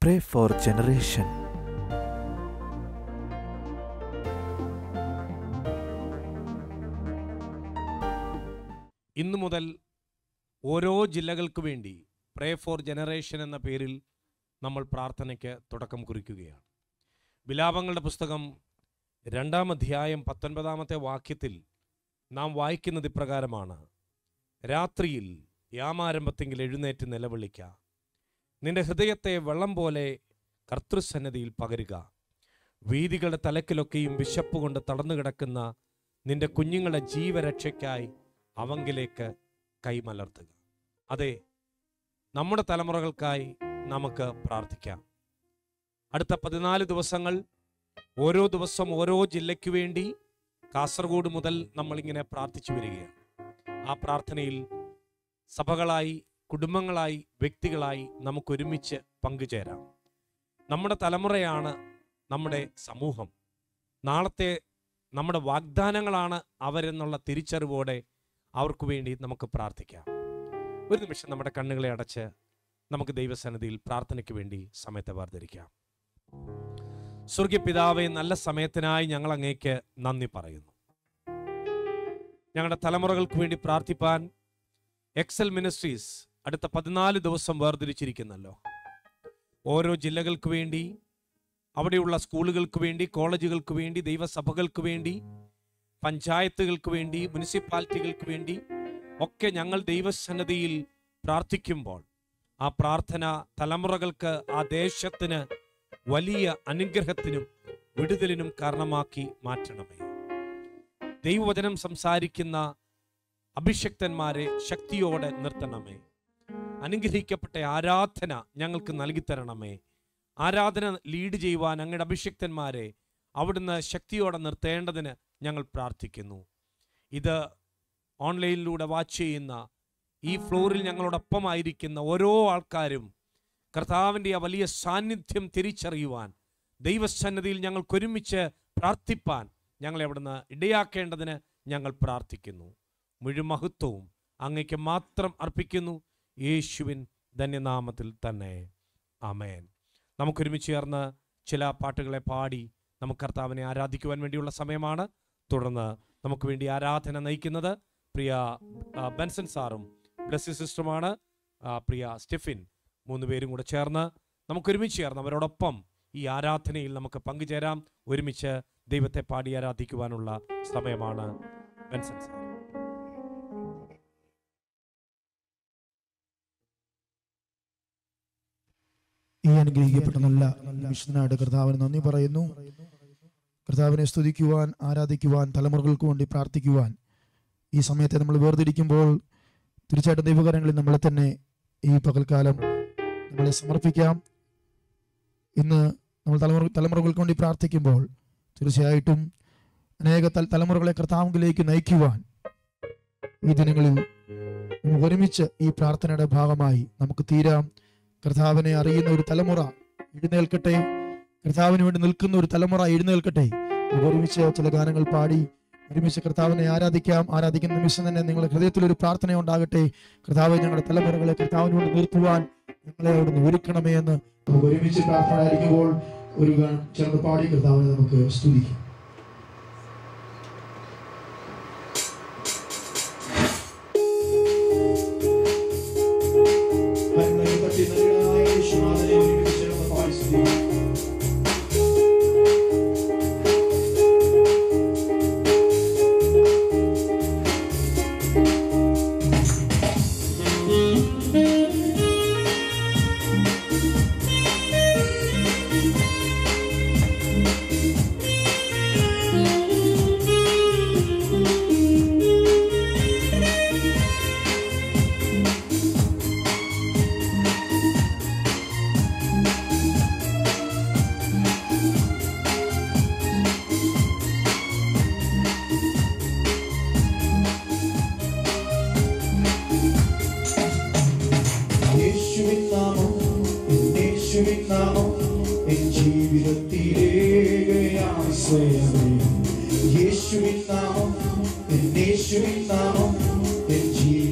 Pray for generation. ഇന്നു മുതൽ ഓരോ ജില്ലകൾക്ക് വേണ്ടി പ്രേ ഫോർ ജനറേഷൻ എന്ന പേരിൽ നമ്മൾ പ്രാർത്ഥനയ്ക്ക് തുടക്കം കുറിക്കുകയാണ് വിലാപങ്ങളുടെ പുസ്തകം രണ്ടാം അധ്യായം പത്തൊൻപതാമത്തെ വാക്യത്തിൽ നാം വായിക്കുന്നത് ഇപ്രകാരമാണ് രാത്രിയിൽ യാമാരംഭത്തെങ്കിൽ എഴുന്നേറ്റ് നിലവിളിക്ക നിന്റെ ഹൃദയത്തെ വെള്ളം പോലെ കർത്തൃസന്നതിയിൽ പകരുക വീതികളുടെ തലക്കിലൊക്കെയും വിശപ്പ് കൊണ്ട് തടന്നു കിടക്കുന്ന നിന്റെ കുഞ്ഞുങ്ങളുടെ ജീവരക്ഷയ്ക്കായി അവങ്കിലേക്ക് കൈമലർത്തുക അതെ നമ്മുടെ തലമുറകൾക്കായി നമുക്ക് പ്രാർത്ഥിക്കാം അടുത്ത പതിനാല് ദിവസങ്ങൾ ഓരോ ദിവസം ഓരോ ജില്ലയ്ക്ക് വേണ്ടി കാസർഗോഡ് മുതൽ നമ്മളിങ്ങനെ പ്രാർത്ഥിച്ചു വരികയാണ് ആ പ്രാർത്ഥനയിൽ സഭകളായി കുടുംബങ്ങളായി വ്യക്തികളായി നമുക്കൊരുമിച്ച് പങ്കുചേരാം നമ്മുടെ തലമുറയാണ് നമ്മുടെ സമൂഹം നാളത്തെ നമ്മുടെ വാഗ്ദാനങ്ങളാണ് അവരെന്നുള്ള തിരിച്ചറിവോടെ അവർക്ക് വേണ്ടി നമുക്ക് പ്രാർത്ഥിക്കാം ഒരു നിമിഷം നമ്മുടെ കണ്ണുകളെ അടച്ച് നമുക്ക് ദൈവസന്നിധിയിൽ പ്രാർത്ഥനയ്ക്ക് വേണ്ടി സമയത്തെ വേർതിരിക്കാം സ്വർഗീയ പിതാവെ നല്ല സമയത്തിനായി ഞങ്ങൾ അങ്ങേക്ക് നന്ദി പറയുന്നു ഞങ്ങളുടെ തലമുറകൾക്ക് വേണ്ടി പ്രാർത്ഥിപ്പാൻ എക്സൽ മിനിസ്ട്രീസ് അടുത്ത പതിനാല് ദിവസം വേർതിരിച്ചിരിക്കുന്നല്ലോ ഓരോ ജില്ലകൾക്ക് വേണ്ടി അവിടെയുള്ള സ്കൂളുകൾക്ക് വേണ്ടി കോളേജുകൾക്ക് വേണ്ടി ദൈവസഭകൾക്ക് വേണ്ടി പഞ്ചായത്തുകൾക്ക് വേണ്ടി മുനിസിപ്പാലിറ്റികൾക്ക് വേണ്ടി ഒക്കെ ഞങ്ങൾ ദൈവസന്നതിയിൽ പ്രാർത്ഥിക്കുമ്പോൾ ആ പ്രാർത്ഥന തലമുറകൾക്ക് ആ ദേശത്തിന് വലിയ അനുഗ്രഹത്തിനും വിടുതലിനും കാരണമാക്കി മാറ്റണമേ ദൈവവചനം സംസാരിക്കുന്ന അഭിഷക്തന്മാരെ ശക്തിയോടെ നിർത്തണമേ അനുഗ്രഹിക്കപ്പെട്ട ആരാധന ഞങ്ങൾക്ക് നൽകി തരണമേ ആരാധന ലീഡ് ചെയ്യുവാൻ അങ്ങയുടെ അഭിഷിക്തന്മാരെ അവിടുന്ന് ശക്തിയോടെ നിർത്തേണ്ടതിന് ഞങ്ങൾ പ്രാർത്ഥിക്കുന്നു ഇത് ഓൺലൈനിലൂടെ വാച്ച് ചെയ്യുന്ന ഈ ഫ്ലോറിൽ ഞങ്ങളോടൊപ്പമായിരിക്കുന്ന ഓരോ ആൾക്കാരും കർത്താവിൻ്റെ ആ വലിയ സാന്നിധ്യം തിരിച്ചറിയുവാൻ ദൈവസന്നതിയിൽ ഞങ്ങൾക്കൊരുമിച്ച് പ്രാർത്ഥിപ്പാൻ ഞങ്ങളെ അവിടുന്ന് ഇടയാക്കേണ്ടതിന് ഞങ്ങൾ പ്രാർത്ഥിക്കുന്നു മുഴുമഹത്വവും അങ്ങയ്ക്ക് മാത്രം അർപ്പിക്കുന്നു യേശുവിൻ ധന്യനാമത്തിൽ തന്നെ ആമേൻ നമുക്കൊരുമിച്ച് ചേർന്ന് ചില പാട്ടുകളെ പാടി നമുക്ക് കർത്താവിനെ ആരാധിക്കുവാൻ വേണ്ടിയുള്ള സമയമാണ് തുടർന്ന് നമുക്ക് വേണ്ടി ആരാധന നയിക്കുന്നത് പ്രിയ ആ, ബെൻസൺ സാറും ബ്ലസ്സി സിസ്റ്ററുമാണ് ആ, പ്രിയ സ്റ്റെഫിൻ മൂന്ന് പേരും കൂടെ ചേർന്ന് നമുക്കൊരുമിച്ച് ചേർന്ന് അവരോടൊപ്പം ഈ ആരാധനയിൽ നമുക്ക് പങ്കുചേരാം ഒരുമിച്ച് ദൈവത്തെ പാടി ആരാധിക്കുവാനുള്ള സമയമാണ് ബെൻസൺ സാർ ഈ അനുഗ്രഹിക്കപ്പെട്ട നല്ല വിശുദ്ധനായിട്ട് കർത്താവിന് നന്ദി പറയുന്നു കർത്താവിനെ സ്തുതിക്കുവാൻ ആരാധിക്കുവാൻ തലമുറകൾക്ക് വേണ്ടി പ്രാർത്ഥിക്കുവാൻ ഈ സമയത്തെ നമ്മൾ വേർതിരിക്കുമ്പോൾ തീർച്ചയായിട്ടും ദൈവകാര്യങ്ങളിൽ നമ്മളെ തന്നെ ഈ പകൽക്കാലം നമ്മളെ സമർപ്പിക്കാം ഇന്ന് നമ്മൾ തലമുറ തലമുറകൾക്ക് വേണ്ടി പ്രാർത്ഥിക്കുമ്പോൾ തീർച്ചയായിട്ടും അനേക തല- തലമുറകളെ കർത്താവിലേക്ക് നയിക്കുവാൻ ഈ ദിനങ്ങളിൽ നമുക്ക് ഒരുമിച്ച് ഈ പ്രാർത്ഥനയുടെ ഭാഗമായി നമുക്ക് തീരാം കർത്താവിനെ അറിയുന്ന ഒരു തലമുറ എഴുന്നേൽക്കട്ടെ കർത്താവിന് വേണ്ടി നിൽക്കുന്ന ഒരു തലമുറ എഴുന്നേൽക്കട്ടെ നമുക്ക് ഒരുമിച്ച് ചില ഗാനങ്ങൾ പാടി ഒരുമിച്ച് കർത്താവിനെ ആരാധിക്കാം ആരാധിക്കുന്ന നിമിഷം തന്നെ നിങ്ങളുടെ ഹൃദയത്തിൽ ഒരു പ്രാർത്ഥന ഉണ്ടാകട്ടെ കർത്താവ് ഞങ്ങളുടെ തലമുറകളെ കർത്താവിന് വേണ്ടി നിർത്തുവാൻ ഞങ്ങളെ അവിടുന്ന് ഒരുക്കണമേ എന്ന് നമുക്ക് ഒരുമിച്ച് പ്രാർത്ഥന ആയിരിക്കുമ്പോൾ ഒരു ഗാനം ചേർന്ന് പാടി കർത്താവിനെ നമുക്ക് സ്തുതിക്കാം കരങ്ങളെ തട്ടി നൽകണമായ യേശുനാഥനെ ഒരുമിച്ച് ചേർന്ന് പാടി സ്തുതിക്കാം യേശുവിൻ നാമം യേശുവിൻ നാമം എൻ ജീവിതത്തിലെ ആശ്രയമേ യേശുവിൻ നാമം എൻ യേശുവിൻ നാമം എൻ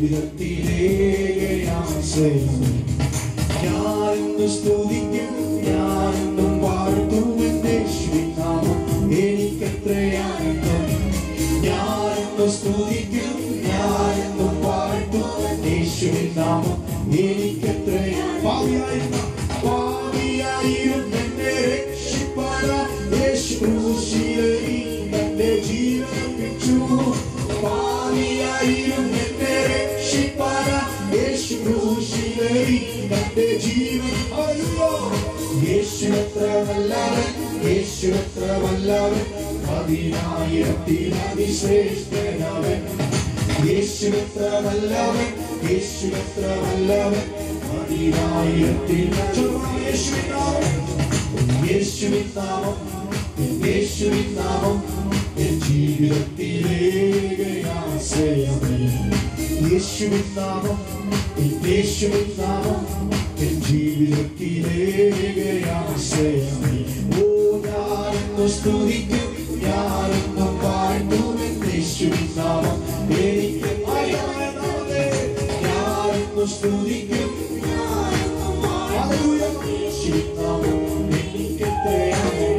ജീവിതത്തിലെ ആശ്രയമേ ഞാൻ ഇന്ന് സ്തുതിക്കും ഞാൻ സ്തുതിക്കും ഞാൻ എന്നും പാട്ടും യേശുവിൻ നാമം എനിക്കെത്രയും പാവിയായിരുന്ന പാവിയായിരുന്ന എന്നെ രക്ഷിപ്പാനാ യേശു ക്രൂശിലേറി തന്റെ ജീവൻ വിറ്റു പാവിയായിരുന്ന എന്നെ രക്ഷിപ്പാനാ യേശു ക്രൂശിലേറി തന്റെ ജീവൻ അല്ലോ യേശു എത്ര വല്ലവൻ യേശു എത്ര വല്ലവൻ പതിനായിരത്തിൽ അതിശ്രേഷ്ഠനവൻ യേശു എത്ര വല്ലവൻ യേശു എത്ര വല്ലവൻ പതിനായിരത്തിൽ യേശുവിൻ നാമം യേശുവിൻ നാമം യേശുവിൻ നാമം എൻ ജീവിതത്തിലേക്ക് ആശ്രയമേ യേശുവിൻ നാമം യേശുവിൻ നാമം എൻ ജീവിതത്തിലേക്ക് ആശ്രയമേ ഓ ഞാനെന്നു സ്തുതിക്കും ഞാനെന്നു പാടും യേശുവിൻ നാമം എനിക്ക് ഭയമായതാവേ. ഞാനെന്നു സ്തുതിക്കും ഞാനെന്നു പാടും യേശുവിൻ നാമം എനിക്കെത്രയാണ്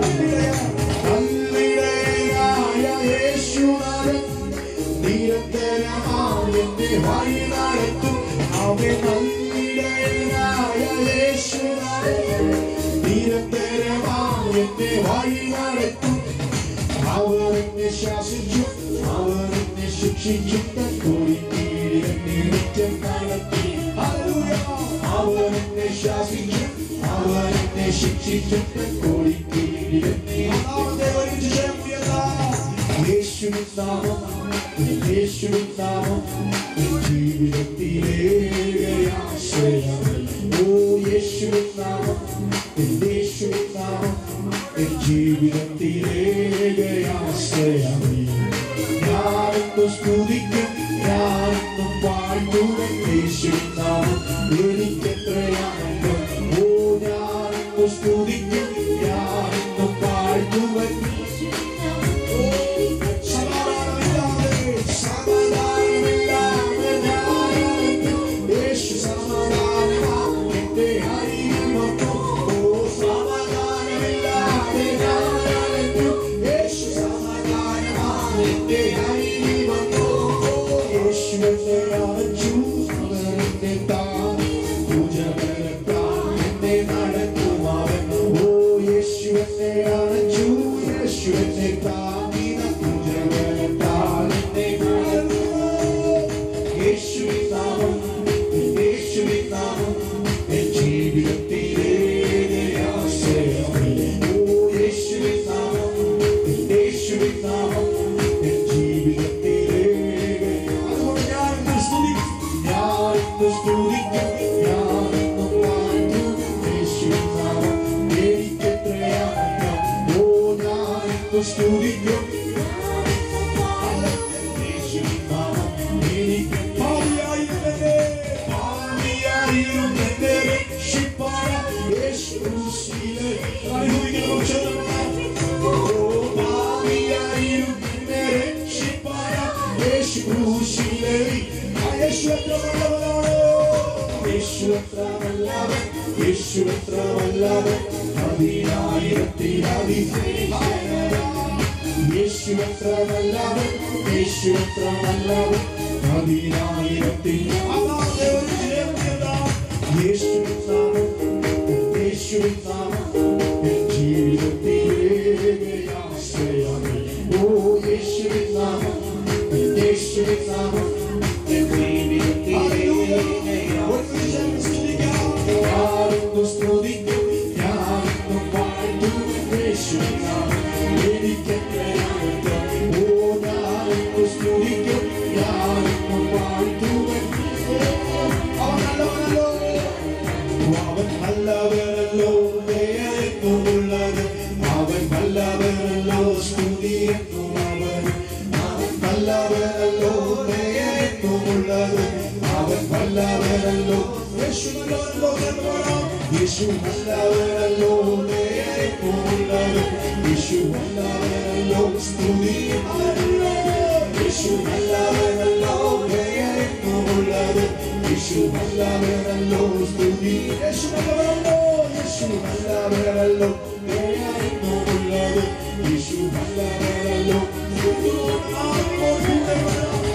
നല്ലിടയനായ യേശുനാഥൻ നിരന്തരമായി എന്നെ വഴി നടത്തും അവൻ നല്ലിടയനായ യേശുനാഥൻ നിരന്തരമായി എന്നെ വഴി നടത്തും അവർ എന്നെ ശാസിച്ചു അവർ എന്നെ ശിക്ഷിച്ചു തക്കോടിക്കീഴിൽ എന്നെ നിത്യം നടത്തി ഹല്ലേലൂയ. അവർ എന്നെ ശാസിച്ചു അവർ എന്നെ ശിക്ഷിച്ചു തക്കോടിക്കീഴിൽ എന്നെ ഒന്നാമത്തെ ഒരുമിച്ച് ചേർന്നുയർത്താം. യേശുവിൻ നാമം യേശുവിൻ നാമം എൻ ജീവിതത്തിലേറെ ആശ്രയമേ. ഓ യേശുവിൻ നാമം എൻ യേശുവിൻ നാമം എൻ ജീവിതത്തിലേറെ ആശ്രയമേ. ഞാനെന്നു സ്തുതിക്കും ഞാനെന്നും പാടും എൻ യേശുവിൻ നാമം എനിക്കെത്രയാണല്ലോ ഓ ഞാനെന്നു സ്തുതിക്കും ഞാനെന്നും പാടും എൻ സമാധാനമില്ലാതെ സമാധാനമില്ലാതെ ഞാനറിഞ്ഞു. യേശു സമാധാനമാം എന്റെ അരികിൽ വന്നു. ഓ സമാധാനമില്ലാതെ ഞാനറിഞ്ഞു. യേശു സമാധാനമാം എന്റെ അരികിൽ വന്നു. ഓ യേശു എന്നെ അയച്ചു. അവൻ എന്നെ താങ്ങി. ഭുജബലത്താൽ എന്നെ നടത്തും അവൻ. ഓ യേശു എന്നെ അയച്ചു. യേശു എന്നെ താങ്ങി. ഭുജബലത്താൽ എന്നെ നടത്തും. യേശുവിൻ നാമം യേശുവിൻ നാമം എൻ ജീവിതത്തിലേറെ ആശ്രയമേ. ഓ യേശുവിൻ നാമം യേശുവിൻ നാമം എൻ ജീവിതത്തിലേറെ അതുകൊണ്ട് ഞാനിന്ന് സ്തുതിക്കും ഞാനിന്ന് സ്തുതിക്കും ഞാനിന്ന് പാടും യേശുവിൻ നാമം എനിക്കെത്രയാണ് ഓ ഞാനിന്ന് സ്തുതിക്കും യേശുവിൻ നാമം എനിക്ക് ഭാവിയായിരുന്നേ ഭാവിയായിരുന്നെ രക്ഷിപ്പാൻ യേശു ക്രൂശിലെ അനുഭവിക്കണം ചൊല്ലണം ഓ ഭാവിയായിരുന്നെ രക്ഷിപ്പാൻ യേശു ക്രൂശിലെ ആ യേശു എത്ര വല്ലവനാണ് യേശു എത്ര വല്ലവൻ യേശു എത്ര വല്ലവൻ പതിനായിരത്തിൽ യേശു എത്ര നല്ലവൻ യേശു എത്ര നല്ലവൻ പതിനായിരത്തിൽ യേശുവിൻ നാമം യേശുവിൻ നാമം എൻ ജീവിതത്തിലേറെ ആശ്രയമേ ഓ യേശുവിൻ നാമം യേശുവിൻ നാമം എൻ ജീവിതത്തിലേറെ ഞാനൊന്നു സ്തുതിക്കും ഞാനൊന്നു പാടും യേശുവിൻ നാമം എനിക്കെത്രയാണ് ഓ ഞാനൊന്നു സ്തുതിക്കും ഞാനൊന്നു പാടും അവൻ നല്ലവനല്ലോ അവൻ നല്ലവനല്ലോ ദയയെന്നുമുള്ളത് അവൻ നല്ലവനല്ലോ സ്തുതി എന്നും അവൻ അവൻ നല്ലവനല്ലോ ദയയെന്നുമുള്ളത് അവൻ നല്ലവനല്ലോ യേശു നല്ലവനല്ലോ എന്ന് പറയാം. യേശു നല്ലവനല്ലോ ദയയെന്നുമുള്ളത് യേശു നല്ലവനല്ലോ സ്തുതി യേശു നല്ലവനല്ലോ ദയയെന്നുമുള്ളത് യേശു നല്ലവനല്ലോ സ്തുതി യേശു നല്ലവനല്ലോ യേശു നല്ലവനല്ലോ ദയയെന്നുമുള്ളത് യേശു നല്ലവനല്ലോ സ്തുതി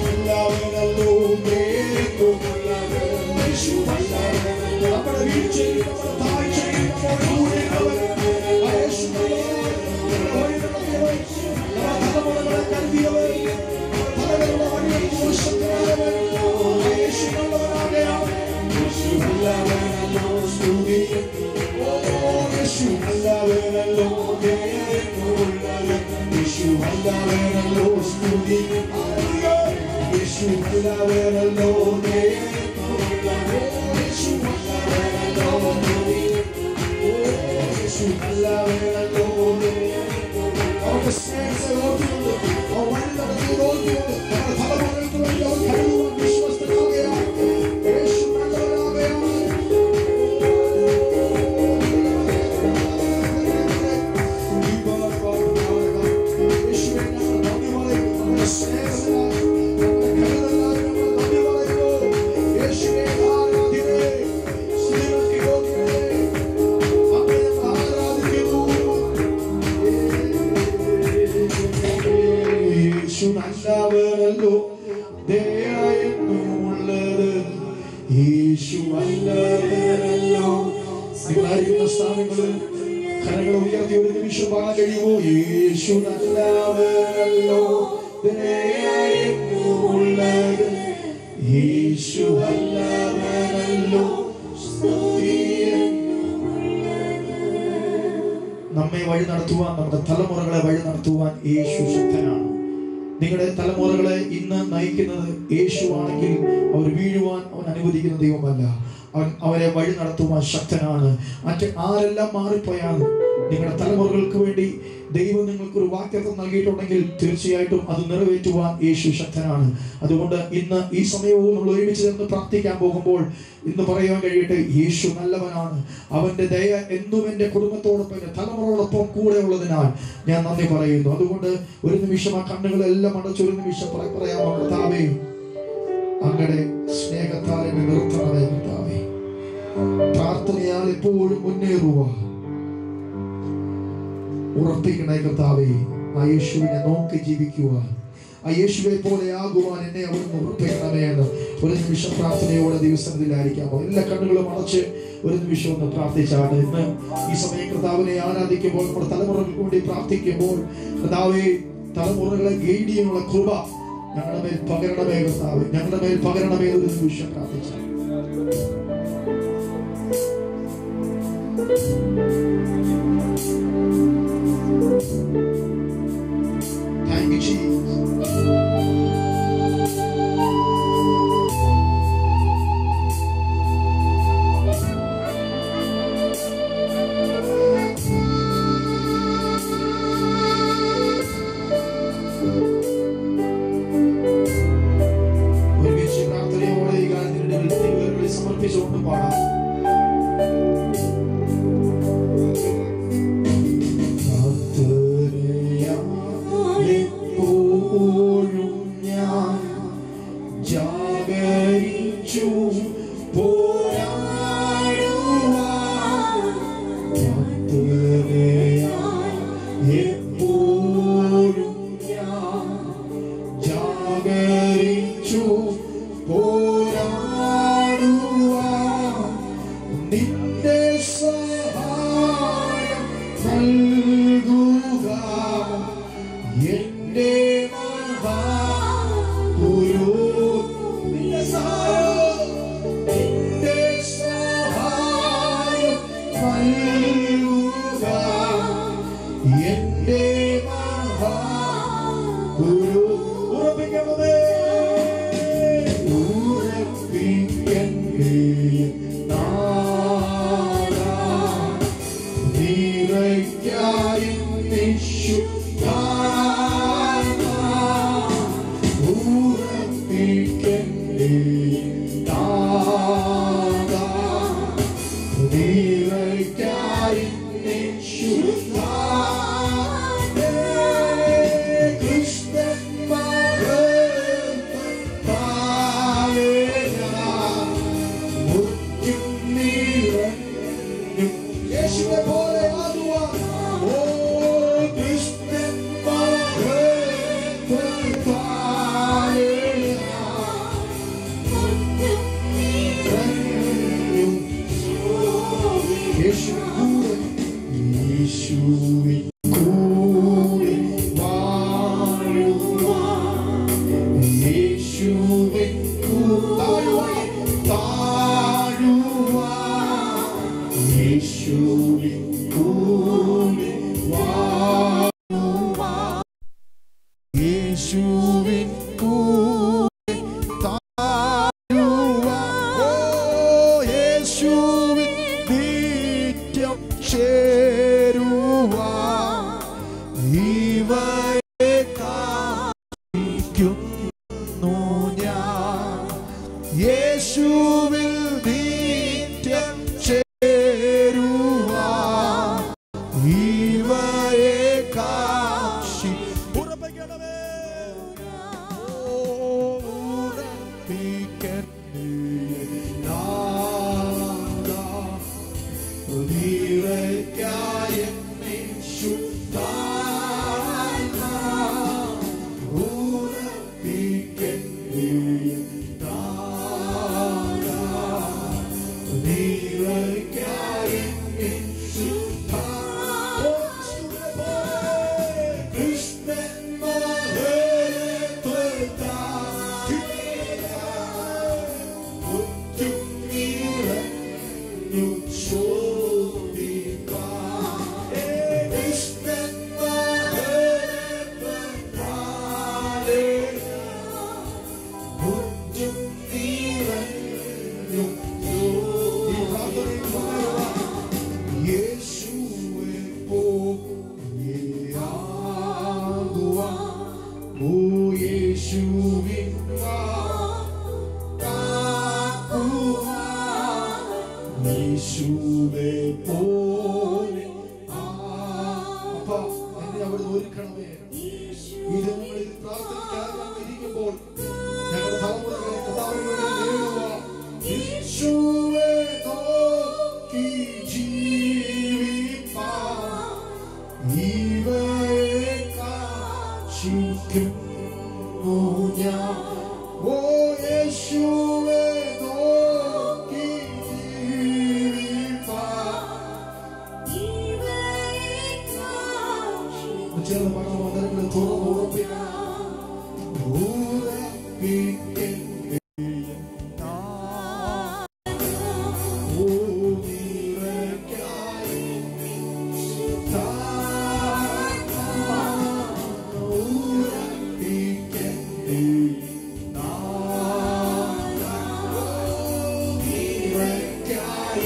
വീഴ്ചയിൽ നമ്മുടെ താഴ്ചയിൽ നമ്മുടെ കൂടെയുള്ളവൻ ആ യേശു നല്ലവനാണ്. നമ്മുടെ വഴി നടത്തിയവൻ നമ്മുടെ തലമുറകളെ കരുതിയവൻ നമ്മുടെ തലകളുടെ വഴികൾക്ക് വർഷത്തിനായവൻ ആ യേശു നല്ലവനാകയാൽ യേശു നല്ലവനല്ലോ സ്തുതിക്കും ഓ യേശു നല്ലവനല്ലോ ദയയുള്ളത് യേശു നല്ലവനല്ലോ സ്തുതിക്കും യേശു നല്ലവനല്ലോ ദയയുള്ളത് യേശു നല്ലവനല്ലോ യേശു നല്ലവനല്ലോ അവന്റെ സ്നേഹത്തെ ഓർത്തുകൊണ്ട് അവൻ വഴി നടത്തിയത് ഓർത്തുകൊണ്ട് നമ്മുടെ തലമുറകൾക്ക് വേണ്ടി അവൻ കരുതുവാൻ വിശ്വസ്തനാകയാൽ യേശു നല്ലവനാകയാൽ നല്ലവരല്ലോ ദയായെന്നുള്ളത് യേശു നല്ലവരല്ലോ നിങ്ങളായിരിക്കുന്ന സ്ഥാനങ്ങളിൽ കരങ്ങൾ ഉയർത്തി ഒരു നിമിഷം പാടാൻ കഴിയുമോ യേശു നല്ലവരല്ലോ ദയായെന്നുള്ളത് യേശു നല്ലവരല്ലോ നമ്മെ വഴി നടത്തുവാൻ നമ്മുടെ തലമുറകളെ വഴി നടത്തുവാൻ യേശു ശക്തനാണ് നിങ്ങളുടെ തലമുറകളെ ഇന്ന് നയിക്കുന്നത് യേശുവാണെങ്കിൽ അവർ വീഴുവാൻ അവൻ അനുവദിക്കുന്ന ദൈവമല്ല അവൻ അവരെ വഴി നടത്തുവാൻ ശക്തനാണ് മറ്റ് ആരെല്ലാം മാറിപ്പോയാൽ നിങ്ങളുടെ തലമുറകൾക്ക് വേണ്ടി ദൈവം നിങ്ങൾക്ക് ഒരു വാക്യത്വം നൽകിയിട്ടുണ്ടെങ്കിൽ തീർച്ചയായിട്ടും അത് നിറവേറ്റുവാൻ യേശു ശക്തനാണ് അതുകൊണ്ട് ഇന്ന് ഈ സമയവും നമ്മൾ ഒരുമിച്ച് ചേർന്ന് പ്രാർത്ഥിക്കാൻ പോകുമ്പോൾ ഇന്ന് പറയാൻ കഴിയട്ടെ യേശു നല്ലവനാണ് അവന്റെ ദയ എന്നും എൻ്റെ കുടുംബത്തോടൊപ്പം എൻ്റെ തലമുറയോടൊപ്പം കൂടെ ഉള്ളതിനാൽ ഞാൻ നന്ദി പറയുന്നു അതുകൊണ്ട് ഒരു നിമിഷം ആ കണ്ണുകളെല്ലാം അടച്ച് ഒരു നിമിഷം പറ- പറയാമോ കർത്താവേ അങ്ങടെ സ്നേഹത്താൽ എന്നെ നിർത്തണമേ കർത്താവേ പ്രാർത്ഥനയാൽ എപ്പോഴും മുന്നേറുവാൻ ഉറപ്പിക്കണേ കർത്താവേ ആ യേശുവിനെ നോക്കി ജീവിക്കുവാൻ ആ യേശുവെ പോലെ ആകുവാൻ എന്നെ അവിടുന്ന് ഉറപ്പിക്കണമേ എന്ന് ഒരു നിമിഷം പ്രാർത്ഥനയോടെ ദിവസത്തിലായിരിക്കാമോ എല്ലാ കണ്ണുകളും അടച്ച് ഒരു നിമിഷം ഒന്ന് പ്രാർത്ഥിച്ചാണ് ഇന്ന് ഈ സമയം കർത്താവിനെ ആരാധിക്കുമ്പോൾ നമ്മുടെ തലമുറകൾക്ക് വേണ്ടി പ്രാർത്ഥിക്കുമ്പോൾ കർത്താവെ തലമുറകളെ ഗൈഡ് ചെയ്യാനുള്ള കൃപ ഞങ്ങളുടെ മേൽ പകരണമേ കർത്താവ് ഞങ്ങളുടെ മേൽ പകരണമേ എന്ന് ഒരു നിമിഷം പ്രാർത്ഥിച്ചാൽ Thank you, Jesus. ഒരുമിച്ച് പ്രാർത്ഥനയോടെ ഈ ഗാനത്തിന്റെ ദൈവങ്ങളിൽ സമർപ്പിച്ചുകൊണ്ട് പാടാം എപ്പോഴും ഞാൻ ജാഗരിച്ചു എപ്പോഴും ഞാൻ ജാഗരിച്ചു പോരാടുവാൻ നിന്റെ സഹായം നൽകുക എന്റെ മഹാ ഗുരു നിന്റെ സഹായം നിന്റെ സഹായം നൽകുക എന്റെ മഹാ ഗുരു ഉറപ്പിക്കണമേ ഉറപ്പിക്കണ്ടേ നാദാ നിറയ്ക്കായും നിശുദ്ധാത്മാ ഉറപ്പിക്കണ്ടേ നാദാ നിറയ്ക്കായും നിശുദ്ധാത്മാ ക്രിസ്തൻ യേശുവെ പോലെ ആകുവാൻ ഓ ക്രിസ്തൻ മകൻ യേശുവേ പോകുവാൻ ഓ യേശുവിൻ യേശുവേ പോലെ അപ്പാ എന്നെ അവിടെ ഒരുക്കണമേ ഈ ദിനങ്ങളിൽ പ്രാർത്ഥനയ്ക്കായി ഞങ്ങൾ ഇരിക്കുമ്പോൾ ഞങ്ങളുടെ തലമുറകളെ കർത്താവിന് വേണ്ടി നേടുവാൻ യേശുവേ നോക്കി ജീവിപ്പാൻ ഇവയെ കാക്ഷിക്കുന്നു ഞാൻ ഓ യേശുവേ നോക്കി ജീവിപ്പാൻ ചേർന്ന് പാടാം മന്ദിരങ്ങളെ തുറന്ന് ഉറപ്പിക്കണം ഉറപ്പിക്കണ്ടേ ഓ നിറയ്ക്കായി ഉറപ്പിക്കണ്ടേ നിറയ്ക്കായി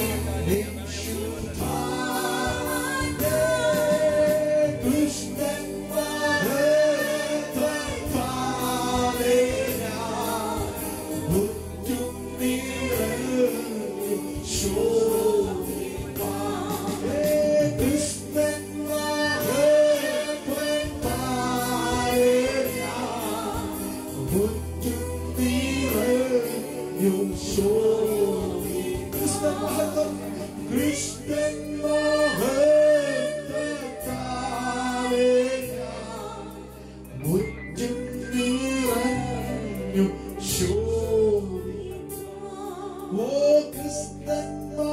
Kristen മുറ്റും നിറഞ്ഞു ശോഭി ഓ ക്രിസ്തൻ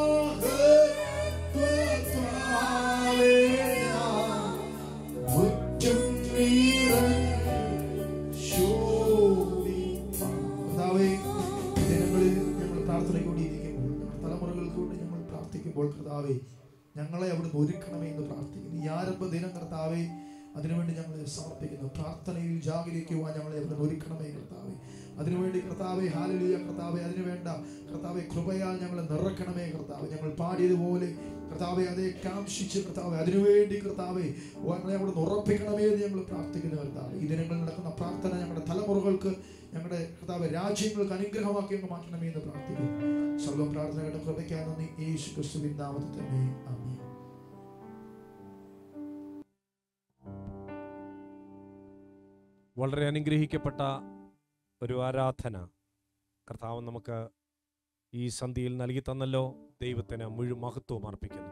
മുറ്റും നിറഞ്ഞു ശോഭി കർത്താവേ ഈ ദിനങ്ങളിൽ ഞങ്ങൾ പ്രാർത്ഥനയോടിയിരിക്കുമ്പോൾ ഞങ്ങളുടെ തലമുറകൾക്ക് വേണ്ടി ഞങ്ങൾ പ്രാർത്ഥിക്കുമ്പോൾ കർത്താവേ ഞങ്ങളെ അവിടുന്ന് ഒരുക്കണമേ എന്ന് പ്രാർത്ഥിക്കുന്നു ഈ ആരംഭ ദിനം കർത്താവേ അതിനുവേണ്ടി ഞങ്ങൾ സമർപ്പിക്കുന്നു പ്രാർത്ഥനയിൽ ജാഗരിക്കുവാൻ ഞങ്ങളെ അവിടുന്ന് ഒരുക്കണമേ കർത്താവേ അതിനുവേണ്ടി കർത്താവെ ഹാലലിയ കർത്താവെ അതിനുവേണ്ട കർത്താവെ കൃപയാൽ ഞങ്ങൾ നിറക്കണമേ കർത്താവ് ഞങ്ങൾ പാടിയതുപോലെ കർത്താവെ അതേ കാംക്ഷിച്ച് കർത്താവെ അതിനുവേണ്ടി കർത്താവെ ഞങ്ങളെ അവിടെ ഉറപ്പിക്കണമേ എന്ന് ഞങ്ങൾ പ്രാർത്ഥിക്കുന്നു കർത്താവ് ഈ ദിനങ്ങളിൽ നടക്കുന്ന പ്രാർത്ഥന ഞങ്ങളുടെ തലമുറകൾക്ക് ഞങ്ങളുടെ കർത്താവ് രാജ്യങ്ങൾക്ക് അനുഗ്രഹമാക്കി അങ്ങ് മാറ്റണമേ എന്ന് പ്രാർത്ഥിക്കുന്നു സർവ്വ പ്രാർത്ഥനകളുടെ കൃപയ്ക്കായി നന്ദി യേശു ക്രിസ്തുവിൻ നാമത്തിൽ തന്നെ ആമേൻ വളരെ അനുഗ്രഹിക്കപ്പെട്ട ഒരു ആരാധന കർത്താവ് നമുക്ക് ഈ സന്ധിയിൽ നൽകി തന്നല്ലോ ദൈവത്തിന് മുഴു മഹത്വം അർപ്പിക്കുന്നു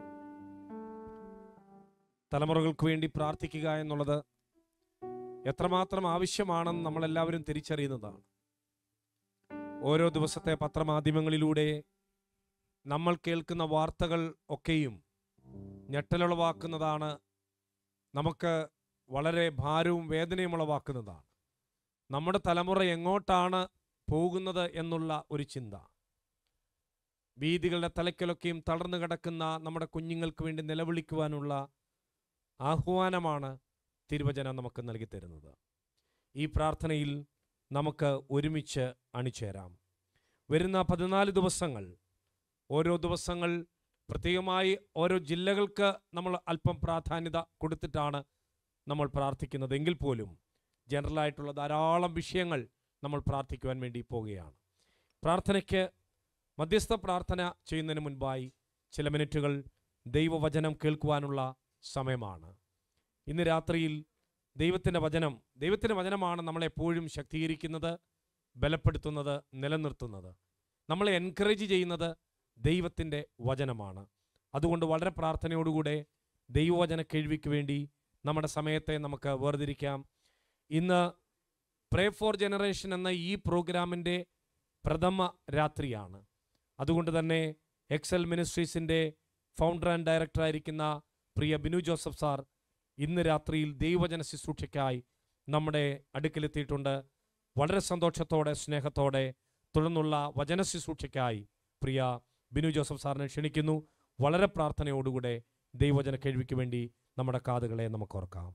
തലമുറകൾക്ക് വേണ്ടി പ്രാർത്ഥിക്കുക എന്നുള്ളത് എത്രമാത്രം ആവശ്യമാണെന്ന് നമ്മളെല്ലാവരും തിരിച്ചറിയുന്നതാണ് ഓരോ ദിവസത്തെ പത്രമാധ്യമങ്ങളിലൂടെ നമ്മൾ കേൾക്കുന്ന വാർത്തകൾ ഒക്കെയും ഞെട്ടലുളവാക്കുന്നതാണ് നമുക്ക് വളരെ ഭാരവും വേദനയും ഉളവാക്കുന്നതാണ് നമ്മുടെ തലമുറ എങ്ങോട്ടാണ് പോകുന്നത് എന്നുള്ള ഒരു ചിന്ത വീതികളുടെ തലയ്ക്കലൊക്കെയും തളർന്നു കിടക്കുന്ന നമ്മുടെ കുഞ്ഞുങ്ങൾക്ക് വേണ്ടി നിലവിളിക്കുവാനുള്ള ആഹ്വാനമാണ് തിരുവചനം നമുക്ക് നൽകി തരുന്നത് ഈ പ്രാർത്ഥനയിൽ നമുക്ക് ഒരുമിച്ച് അണിചേരാം വരുന്ന പതിനാല് ദിവസങ്ങൾ ഓരോ ദിവസങ്ങൾ പ്രത്യേകമായി ഓരോ ജില്ലകൾക്ക് നമ്മൾ അല്പം പ്രാധാന്യത കൊടുത്തിട്ടാണ് നമ്മൾ പ്രാർത്ഥിക്കുന്നത് എങ്കിൽ പോലും ജനറലായിട്ടുള്ള ധാരാളം വിഷയങ്ങൾ നമ്മൾ പ്രാർത്ഥിക്കുവാൻ വേണ്ടി പോവുകയാണ് പ്രാർത്ഥനയ്ക്ക് മധ്യസ്ഥ പ്രാർത്ഥന ചെയ്യുന്നതിന് മുൻപായി ചില മിനിറ്റുകൾ ദൈവവചനം കേൾക്കുവാനുള്ള സമയമാണ് ഇന്ന് രാത്രിയിൽ ദൈവത്തിൻ്റെ വചനം ദൈവത്തിൻ്റെ വചനമാണ് നമ്മളെപ്പോഴും ശക്തീകരിക്കുന്നത് ബലപ്പെടുത്തുന്നത് നിലനിർത്തുന്നത് നമ്മളെ എൻകറേജ് ചെയ്യുന്നത് ദൈവത്തിൻ്റെ വചനമാണ് അതുകൊണ്ട് വളരെ പ്രാർത്ഥനയോടുകൂടെ ദൈവവചന കേൾവിക്ക് വേണ്ടി നമ്മുടെ സമയത്തെ നമുക്ക് വേർതിരിക്കാം ഇന്ന് പ്രേ ഫോർ ജനറേഷൻ എന്ന ഈ പ്രോഗ്രാമിൻ്റെ പ്രഥമ രാത്രിയാണ് അതുകൊണ്ട് തന്നെ എക്സൽ മിനിസ്ട്രീസിൻ്റെ ഫൗണ്ടർ ആൻഡ് ഡയറക്ടറായിരിക്കുന്ന പ്രിയ ബിനു ജോസഫ് സാർ ഇന്ന് രാത്രിയിൽ ദൈവജന ശുശ്രൂഷയ്ക്കായി നമ്മുടെ അടുക്കലെത്തിയിട്ടുണ്ട് വളരെ സന്തോഷത്തോടെ സ്നേഹത്തോടെ തുടർന്നുള്ള വചന ശുശ്രൂഷയ്ക്കായി പ്രിയ ബിനു ജോസഫ് സാറിനെ ക്ഷണിക്കുന്നു വളരെ പ്രാർത്ഥനയോടുകൂടെ ദൈവവചന കേൾവിക്ക് വേണ്ടി നമ്മുടെ കാതുകളെ നമുക്ക് ഓർക്കാം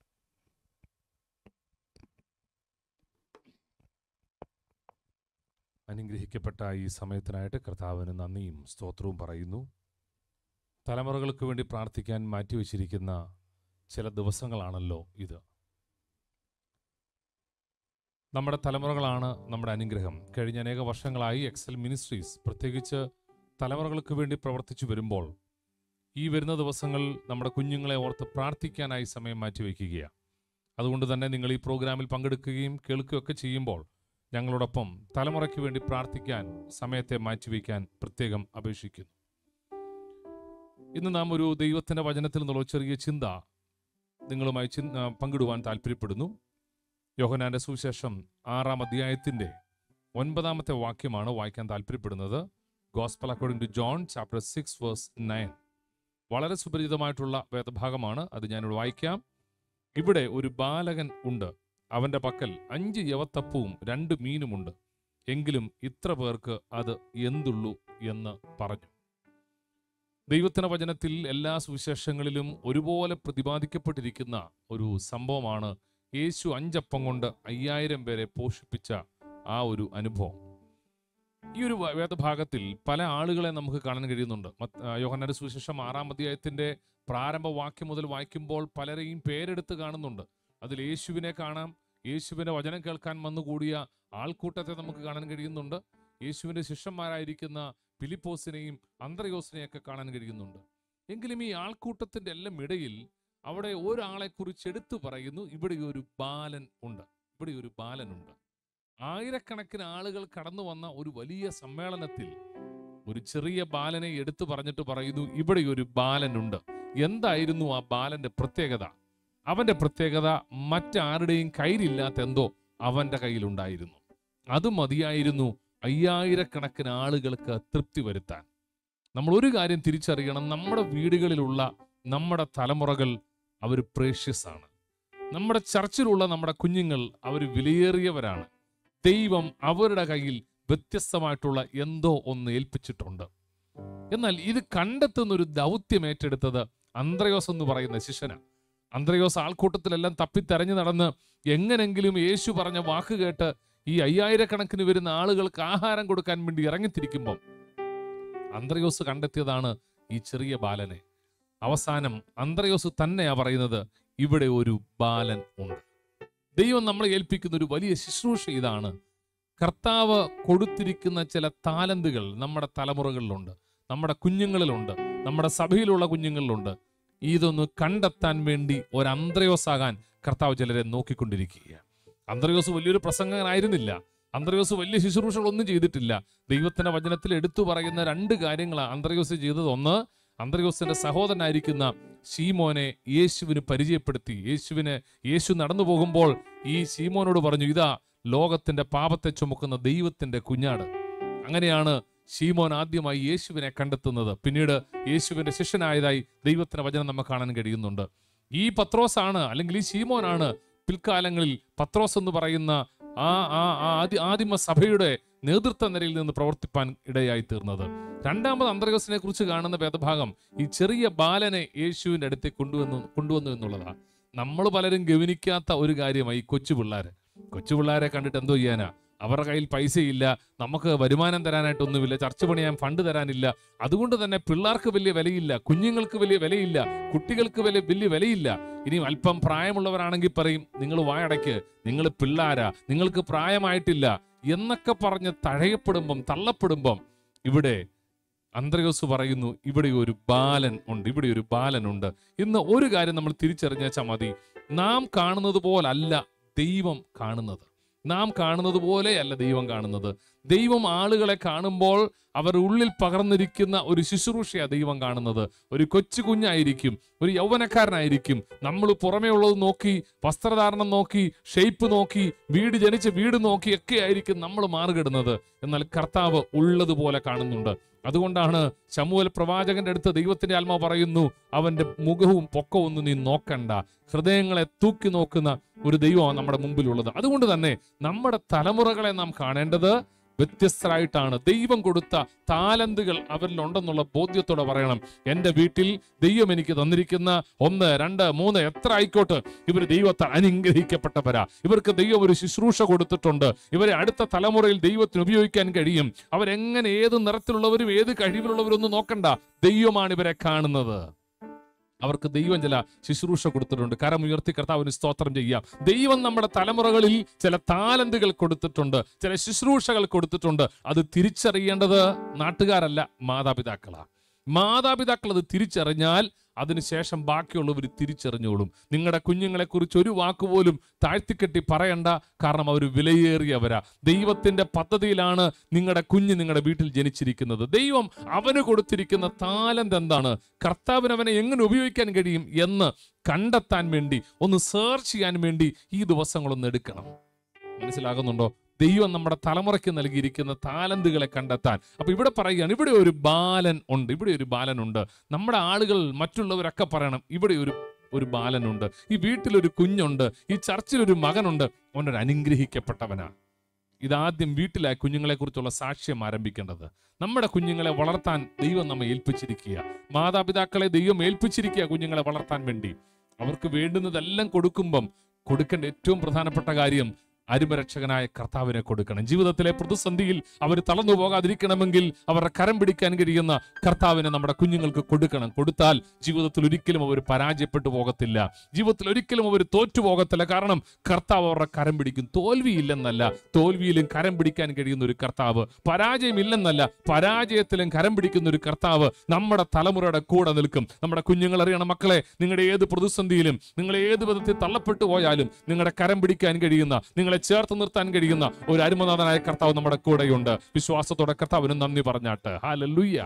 അനുഗ്രഹിക്കപ്പെട്ട ഈ സമയത്തിനായിട്ട് കർത്താവിന് നന്ദിയും സ്തോത്രവും പറയുന്നു തലമുറകൾക്ക് വേണ്ടി പ്രാർത്ഥിക്കാൻ മാറ്റിവെച്ചിരിക്കുന്ന ചില ദിവസങ്ങളാണല്ലോ ഇത് നമ്മുടെ തലമുറകളാണ് നമ്മുടെ അനുഗ്രഹം കഴിഞ്ഞ അനേക വർഷങ്ങളായി എക്സൽ മിനിസ്ട്രീസ് പ്രത്യേകിച്ച് തലമുറകൾക്ക് വേണ്ടി പ്രവർത്തിച്ചു വരുമ്പോൾ ഈ വരുന്ന ദിവസങ്ങൾ നമ്മുടെ കുഞ്ഞുങ്ങളെ ഓർത്ത് പ്രാർത്ഥിക്കാനായി സമയം മാറ്റിവെക്കുകയാണ് അതുകൊണ്ട് തന്നെ നിങ്ങൾ ഈ പ്രോഗ്രാമിൽ പങ്കെടുക്കുകയും കേൾക്കുകയൊക്കെ ചെയ്യുമ്പോൾ ഞങ്ങളോടൊപ്പം തലമുറയ്ക്ക് വേണ്ടി പ്രാർത്ഥിക്കാൻ സമയത്തെ മാറ്റിവെക്കാൻ പ്രത്യേകം അപേക്ഷിക്കുന്നു ഇന്ന് നാം ഒരു ദൈവത്തിന്റെ വചനത്തിൽ നിന്നുള്ള ഒരു ചെറിയ ചിന്ത നിങ്ങളുമായി ചിന്ത പങ്കിടുവാൻ താല്പര്യപ്പെടുന്നു യോഹനാന്റെ സുവിശേഷം ആറാം അധ്യായത്തിന്റെ ഒൻപതാമത്തെ വാക്യമാണ് വായിക്കാൻ താല്പര്യപ്പെടുന്നത് gospel according to John chapter six verse nine വളരെ സുപരിചിതമായിട്ടുള്ള വേദഭാഗമാണ് അത് ഞാനിവിടെ വായിക്കാം ഇവിടെ ഒരു ബാലകൻ ഉണ്ട് അവന്റെ പക്കൽ അഞ്ച് യവത്തപ്പവും രണ്ട് മീനുമുണ്ട് എങ്കിലും ഇത്ര പേർക്ക് അത് എന്തുള്ളൂ എന്ന് പറഞ്ഞു ദൈവത്തിന്റെ വചനത്തിൽ എല്ലാ സുവിശേഷങ്ങളിലും ഒരുപോലെ പ്രതിപാദിക്കപ്പെട്ടിരിക്കുന്ന ഒരു സംഭവമാണ് യേശു അഞ്ചപ്പം കൊണ്ട് അയ്യായിരം പേരെ പോഷിപ്പിച്ച ആ ഒരു അനുഭവം ഈ ഒരു വ- വേദഭാഗത്തിൽ പല ആളുകളെ നമുക്ക് കാണാൻ കഴിയുന്നുണ്ട് മത്ത്- ആ, യോഹന്നാന്റെ സുവിശേഷം ആറാം അധ്യായത്തിന്റെ പ്രാരംഭ വാക്യം മുതൽ വായിക്കുമ്പോൾ പലരെയും പേരെടുത്ത് കാണുന്നുണ്ട് അതിൽ യേശുവിനെ കാണാം യേശുവിന്റെ വചനം കേൾക്കാൻ വന്നുകൂടിയ ആൾക്കൂട്ടത്തെ നമുക്ക് കാണാൻ കഴിയുന്നുണ്ട് യേശുവിന്റെ ശിഷ്യന്മാരായിരിക്കുന്ന ഫിലിപ്പോസിനെയും അന്ത്രയോസിനെയൊക്കെ കാണാൻ കഴിയുന്നുണ്ട് എങ്കിലും ഈ ആൾക്കൂട്ടത്തിന്റെ എല്ലാം ഇടയിൽ അവിടെ ഒരാളെ കുറിച്ച് എടുത്തു പറയുന്നു ഇവിടെ ഒരു ബാലൻ ഉണ്ട് ഇവിടെ ഒരു ബാലനുണ്ട് ആയിരക്കണക്കിന് ആളുകൾ കടന്നു വന്ന ഒരു വലിയ സമ്മേളനത്തിൽ ഒരു ചെറിയ ബാലനെ എടുത്തു പറഞ്ഞിട്ട് പറയുന്നു ഇവിടെ ഒരു ബാലനുണ്ട് എന്തായിരുന്നു ആ ബാലന്റെ പ്രത്യേകത അവന്റെ പ്രത്യേകത മറ്റാരുടെയും കയ്യിലില്ലാത്ത എന്തോ അവന്റെ കയ്യിലുണ്ടായിരുന്നു അത് മതിയായിരുന്നു അയ്യായിരക്കണക്കിന് ആളുകൾക്ക് തൃപ്തി വരുത്താൻ നമ്മൾ ഒരു കാര്യം തിരിച്ചറിയണം നമ്മുടെ വീടുകളിലുള്ള നമ്മുടെ തലമുറകൾ അവർ പ്രേഷ്യസ് ആണ് നമ്മുടെ ചർച്ചിലുള്ള നമ്മുടെ കുഞ്ഞുങ്ങൾ അവർ വിലയേറിയവരാണ് ദൈവം അവരുടെ കയ്യിൽ വ്യത്യസ്തമായിട്ടുള്ള എന്തോ ഒന്ന് ഏൽപ്പിച്ചിട്ടുണ്ട് എന്നാൽ ഇത് കണ്ടെത്തുന്ന ഒരു ദൗത്യം ഏറ്റെടുത്തത് അന്ത്രയോസ് എന്ന് പറയുന്ന ശിഷ്യനാണ് അന്ത്രയോസ് ആൾക്കൂട്ടത്തിലെല്ലാം തപ്പിത്തെരഞ്ഞു നടന്ന് എങ്ങനെങ്കിലും യേശു പറഞ്ഞ വാക്ക് കേട്ട് ഈ അയ്യായിരക്കണക്കിന് വരുന്ന ആളുകൾക്ക് ആഹാരം കൊടുക്കാൻ വേണ്ടി ഇറങ്ങിത്തിരിക്കുമ്പം അന്ത്രയോസ് കണ്ടെത്തിയതാണ് ഈ ചെറിയ ബാലനെ അവസാനം അന്ത്രയോസ് തന്നെയാ പറയുന്നത് ഇവിടെ ഒരു ബാലൻ ഉണ്ട് ദൈവം നമ്മളെ ഏൽപ്പിക്കുന്ന ഒരു വലിയ ശുശ്രൂഷ ഇതാണ് കർത്താവ് കൊടുത്തിരിക്കുന്ന ചില താലന്തുകൾ നമ്മുടെ തലമുറകളിലുണ്ട് നമ്മുടെ കുഞ്ഞുങ്ങളിലുണ്ട് നമ്മുടെ സഭയിലുള്ള കുഞ്ഞുങ്ങളിലുണ്ട് ഇതൊന്ന് കണ്ടെത്താൻ വേണ്ടി ഒരു അന്ത്രയോസാകാൻ കർത്താവ് ചിലരെ നോക്കിക്കൊണ്ടിരിക്കുകയാണ് അന്ത്രയോസ് വലിയൊരു പ്രസംഗകനായിരുന്നില്ല അന്ത്രയോസ് വലിയ ശുശ്രൂഷകളൊന്നും ചെയ്തിട്ടില്ല ദൈവത്തിന്റെ വചനത്തിൽ എടുത്തു പറയുന്ന രണ്ട് കാര്യങ്ങളാണ് അന്ത്രയോസ് ചെയ്തത് ഒന്ന് അന്ത്രയോസിന്റെ സഹോദരനായിരിക്കുന്ന ശീമോനെ യേശുവിന് പരിചയപ്പെടുത്തി യേശുവിന് യേശു നടന്നു പോകുമ്പോൾ ഈ ശീമോനോട് പറഞ്ഞു ഇതാ ലോകത്തിന്റെ പാപത്തെ ചുമക്കുന്ന ദൈവത്തിന്റെ കുഞ്ഞാട് അങ്ങനെയാണ് ശീമോൻ ആദ്യമായി യേശുവിനെ കണ്ടെത്തുന്നത് പിന്നീട് യേശുവിന്റെ ശിഷ്യനായതായി ദൈവത്തിന്റെ വചനം നമുക്ക് കാണാൻ കഴിയുന്നുണ്ട് ഈ പത്രോസാണ് അല്ലെങ്കിൽ ഈ ശീമോനാണ് പിൽക്കാലങ്ങളിൽ പത്രോസ് എന്ന് പറയുന്ന ആ ആ ആ ആദി ആദിമ സഭയുടെ നേതൃത്വ നിരയിൽ നിന്ന് പ്രവർത്തിപ്പാൻ ഇടയായി തീർന്നത് രണ്ടാമത് അന്തർഗസിനെ കുറിച്ച് കാണുന്ന വേദഭാഗം ഈ ചെറിയ ബാലനെ യേശുവിന്റെ അടുത്തേക്ക് കൊണ്ടുവന്നു കൊണ്ടുവന്നു എന്നുള്ളതാണ് നമ്മൾ പലരും ഗവനിക്കാത്ത ഒരു കാര്യമായി കൊച്ചു പിള്ളേര് കൊച്ചു പിള്ളേരെ കണ്ടിട്ട് എന്തോ ചെയ്യാനാ അവരുടെ കയ്യിൽ പൈസയില്ല നമുക്ക് വരുമാനം തരാനായിട്ടൊന്നുമില്ല ചർച്ച പണിയാൻ ഫണ്ട് തരാനില്ല അതുകൊണ്ട് തന്നെ പിള്ളേർക്ക് വലിയ വിലയില്ല കുഞ്ഞുങ്ങൾക്ക് വലിയ വിലയില്ല കുട്ടികൾക്ക് വലിയ വലിയ വിലയില്ല ഇനി അല്പം പ്രായമുള്ളവരാണെങ്കിൽ പറയും നിങ്ങൾ വായടയ്ക്ക് നിങ്ങൾ പിള്ളാരാ നിങ്ങൾക്ക് പ്രായമായിട്ടില്ല എന്നൊക്കെ പറഞ്ഞ് തഴയപ്പെടുമ്പം തള്ളപ്പെടുമ്പം ഇവിടെ അന്ത്രയോസ് പറയുന്നു ഇവിടെ ഒരു ബാലൻ ഉണ്ട് ഇവിടെ ഒരു ബാലൻ ഉണ്ട് ഇന്ന് ഒരു കാര്യം നമ്മൾ തിരിച്ചറിഞ്ഞാൽ മതി നാം കാണുന്നത് പോലല്ല ദൈവം കാണുന്നത് നാം കാണുന്നത് പോലെയല്ല ദൈവം കാണുന്നത് ദൈവം ആളുകളെ കാണുമ്പോൾ അവർ ഉള്ളിൽ പകർന്നിരിക്കുന്ന ഒരു ശുശ്രൂഷയാ ദൈവം കാണുന്നത് ഒരു കൊച്ചു കുഞ്ഞായിരിക്കും ഒരു യൗവനക്കാരനായിരിക്കും നമ്മൾ പുറമേ ഉള്ളത് നോക്കി വസ്ത്രധാരണം നോക്കി ഷേപ്പ് നോക്കി വീട് ജനിച്ച വീട് നോക്കി ഒക്കെ ആയിരിക്കും നമ്മൾ മാറുകിടുന്നത് എന്നാൽ കർത്താവ് ഉള്ളതുപോലെ കാണുന്നുണ്ട് അതുകൊണ്ടാണ് ശമുവൽ പ്രവാചകന്റെ അടുത്ത് ദൈവത്തിന്റെ ആത്മാവ് പറയുന്നു അവന്റെ മുഖവും പൊക്കവും ഒന്നും നീ നോക്കണ്ട ഹൃദയങ്ങളെ തൂക്കി നോക്കുന്ന ഒരു ദൈവമാണ് നമ്മുടെ മുമ്പിലുള്ളത് അതുകൊണ്ട് തന്നെ നമ്മുടെ തലമുറകളെ നാം കാണേണ്ടത് വ്യത്യസ്തരായിട്ടാണ് ദൈവം കൊടുത്ത താലന്തുകൾ അവരിലുണ്ടെന്നുള്ള ബോധ്യത്തോടെ പറയണം എൻ്റെ വീട്ടിൽ ദൈവം എനിക്ക് തന്നിരിക്കുന്ന ഒന്ന് രണ്ട് മൂന്ന് എത്ര ആയിക്കോട്ടെ ഇവർ ദൈവത്താൽ അനുഗ്രഹിക്കപ്പെട്ടവരാ ഇവർക്ക് ദൈവം ഒരു ശുശ്രൂഷ കൊടുത്തിട്ടുണ്ട് ഇവരെ അടുത്ത തലമുറയിൽ ദൈവത്തിന് ഉപയോഗിക്കാൻ കഴിയും അവരെങ്ങനെ ഏത് നിറത്തിലുള്ളവരും ഏത് കഴിവിലുള്ളവരൊന്നും നോക്കണ്ട ദൈവമാണ് ഇവരെ കാണുന്നത് അവർക്ക് ദൈവം ചില ശുശ്രൂഷ കൊടുത്തിട്ടുണ്ട് കരം ഉയർത്തി കർത്താവിന് സ്തോത്രം ചെയ്യാം ദൈവം നമ്മുടെ തലമുറകളിൽ ചില താലന്തുകൾ കൊടുത്തിട്ടുണ്ട് ചില ശുശ്രൂഷകൾ കൊടുത്തിട്ടുണ്ട് അത് തിരിച്ചറിയേണ്ടത് നാട്ടുകാരല്ല മാതാപിതാക്കളാ മാതാപിതാക്കൾ അത് തിരിച്ചറിഞ്ഞാൽ അതിനുശേഷം ബാക്കിയുള്ളവർ തിരിച്ചറിഞ്ഞോളും നിങ്ങളുടെ കുഞ്ഞുങ്ങളെ കുറിച്ച് ഒരു വാക്കുപോലും താഴ്ത്തിക്കെട്ടി പറയണ്ട കാരണം അവർ വിലയേറിയവരാ ദൈവത്തിന്റെ പദ്ധതിയിലാണ് നിങ്ങളുടെ കുഞ്ഞ് നിങ്ങളുടെ വീട്ടിൽ ജനിച്ചിരിക്കുന്നത് ദൈവം അവന് കൊടുത്തിരിക്കുന്ന താലന്ത് എന്താണ് കർത്താവിന് അവനെ എങ്ങനെ ഉപയോഗിക്കാൻ കഴിയും എന്ന് കണ്ടെത്താൻ വേണ്ടി ഒന്ന് സെർച്ച് ചെയ്യാൻ വേണ്ടി ഈ ദിവസങ്ങളൊന്ന് എടുക്കണം മനസ്സിലാകുന്നുണ്ടോ ദൈവം നമ്മുടെ തലമുറയ്ക്ക് നൽകിയിരിക്കുന്ന താലന്തുകളെ കണ്ടെത്താൻ അപ്പൊ ഇവിടെ പറയുകയാണ് ഇവിടെ ഒരു ബാലൻ ഉണ്ട് ഇവിടെ ഒരു ബാലൻ ഉണ്ട് നമ്മുടെ ആളുകൾ മറ്റുള്ളവരൊക്കെ പറയണം ഇവിടെ ഒരു ഒരു ബാലനുണ്ട് ഈ വീട്ടിലൊരു കുഞ്ഞുണ്ട് ഈ ചർച്ചിലൊരു മകനുണ്ട് അവനൊരു അനുഗ്രഹിക്കപ്പെട്ടവനാ ഇതാദ്യം വീട്ടിലെ കുഞ്ഞുങ്ങളെ കുറിച്ചുള്ള സാക്ഷ്യം ആരംഭിക്കേണ്ടത് നമ്മുടെ കുഞ്ഞുങ്ങളെ വളർത്താൻ ദൈവം നമ്മെ ഏൽപ്പിച്ചിരിക്കുക മാതാപിതാക്കളെ ദൈവം ഏൽപ്പിച്ചിരിക്കുക കുഞ്ഞുങ്ങളെ വളർത്താൻ വേണ്ടി അവർക്ക് വേണ്ടുന്നതെല്ലാം കൊടുക്കുമ്പം കൊടുക്കേണ്ട ഏറ്റവും പ്രധാനപ്പെട്ട കാര്യം അരുമരക്ഷകനായ കർത്താവിനെ കൊടുക്കണം ജീവിതത്തിലെ പ്രതിസന്ധിയിൽ അവർ തളർന്നു പോകാതിരിക്കണമെങ്കിൽ അവരുടെ കരം പിടിക്കാൻ കഴിയുന്ന കർത്താവിനെ നമ്മുടെ കുഞ്ഞുങ്ങൾക്ക് കൊടുക്കണം കൊടുത്താൽ ജീവിതത്തിൽ ഒരിക്കലും അവർ പരാജയപ്പെട്ടു പോകത്തില്ല ജീവിതത്തിൽ ഒരിക്കലും അവർ തോറ്റു പോകത്തില്ല കാരണം കർത്താവ് അവരുടെ കരം പിടിക്കും തോൽവിയില്ലെന്നല്ല തോൽവിയിലും കരം പിടിക്കാൻ കഴിയുന്ന ഒരു കർത്താവ് പരാജയമില്ലെന്നല്ല പരാജയത്തിലും കരം പിടിക്കുന്ന ഒരു കർത്താവ് നമ്മുടെ തലമുറയുടെ കൂടെ നിൽക്കും നമ്മുടെ കുഞ്ഞുങ്ങൾ അറിയണം മക്കളെ നിങ്ങളുടെ ഏത് പ്രതിസന്ധിയിലും നിങ്ങൾ ഏത് വിധത്തിൽ തള്ളപ്പെട്ടു പോയാലും നിങ്ങളുടെ കരം പിടിക്കാൻ കഴിയുന്ന നിങ്ങളെ ചേർത്ത് നിർത്താൻ കഴിയുന്ന ഒരു അരുമനാഥനായ കർത്താവ് നമ്മുടെ കൂടെയുണ്ട് വിശ്വാസത്തോടെ കർത്താവിന് നന്ദി പറഞ്ഞാട്ട് ഹാലലുയ്യ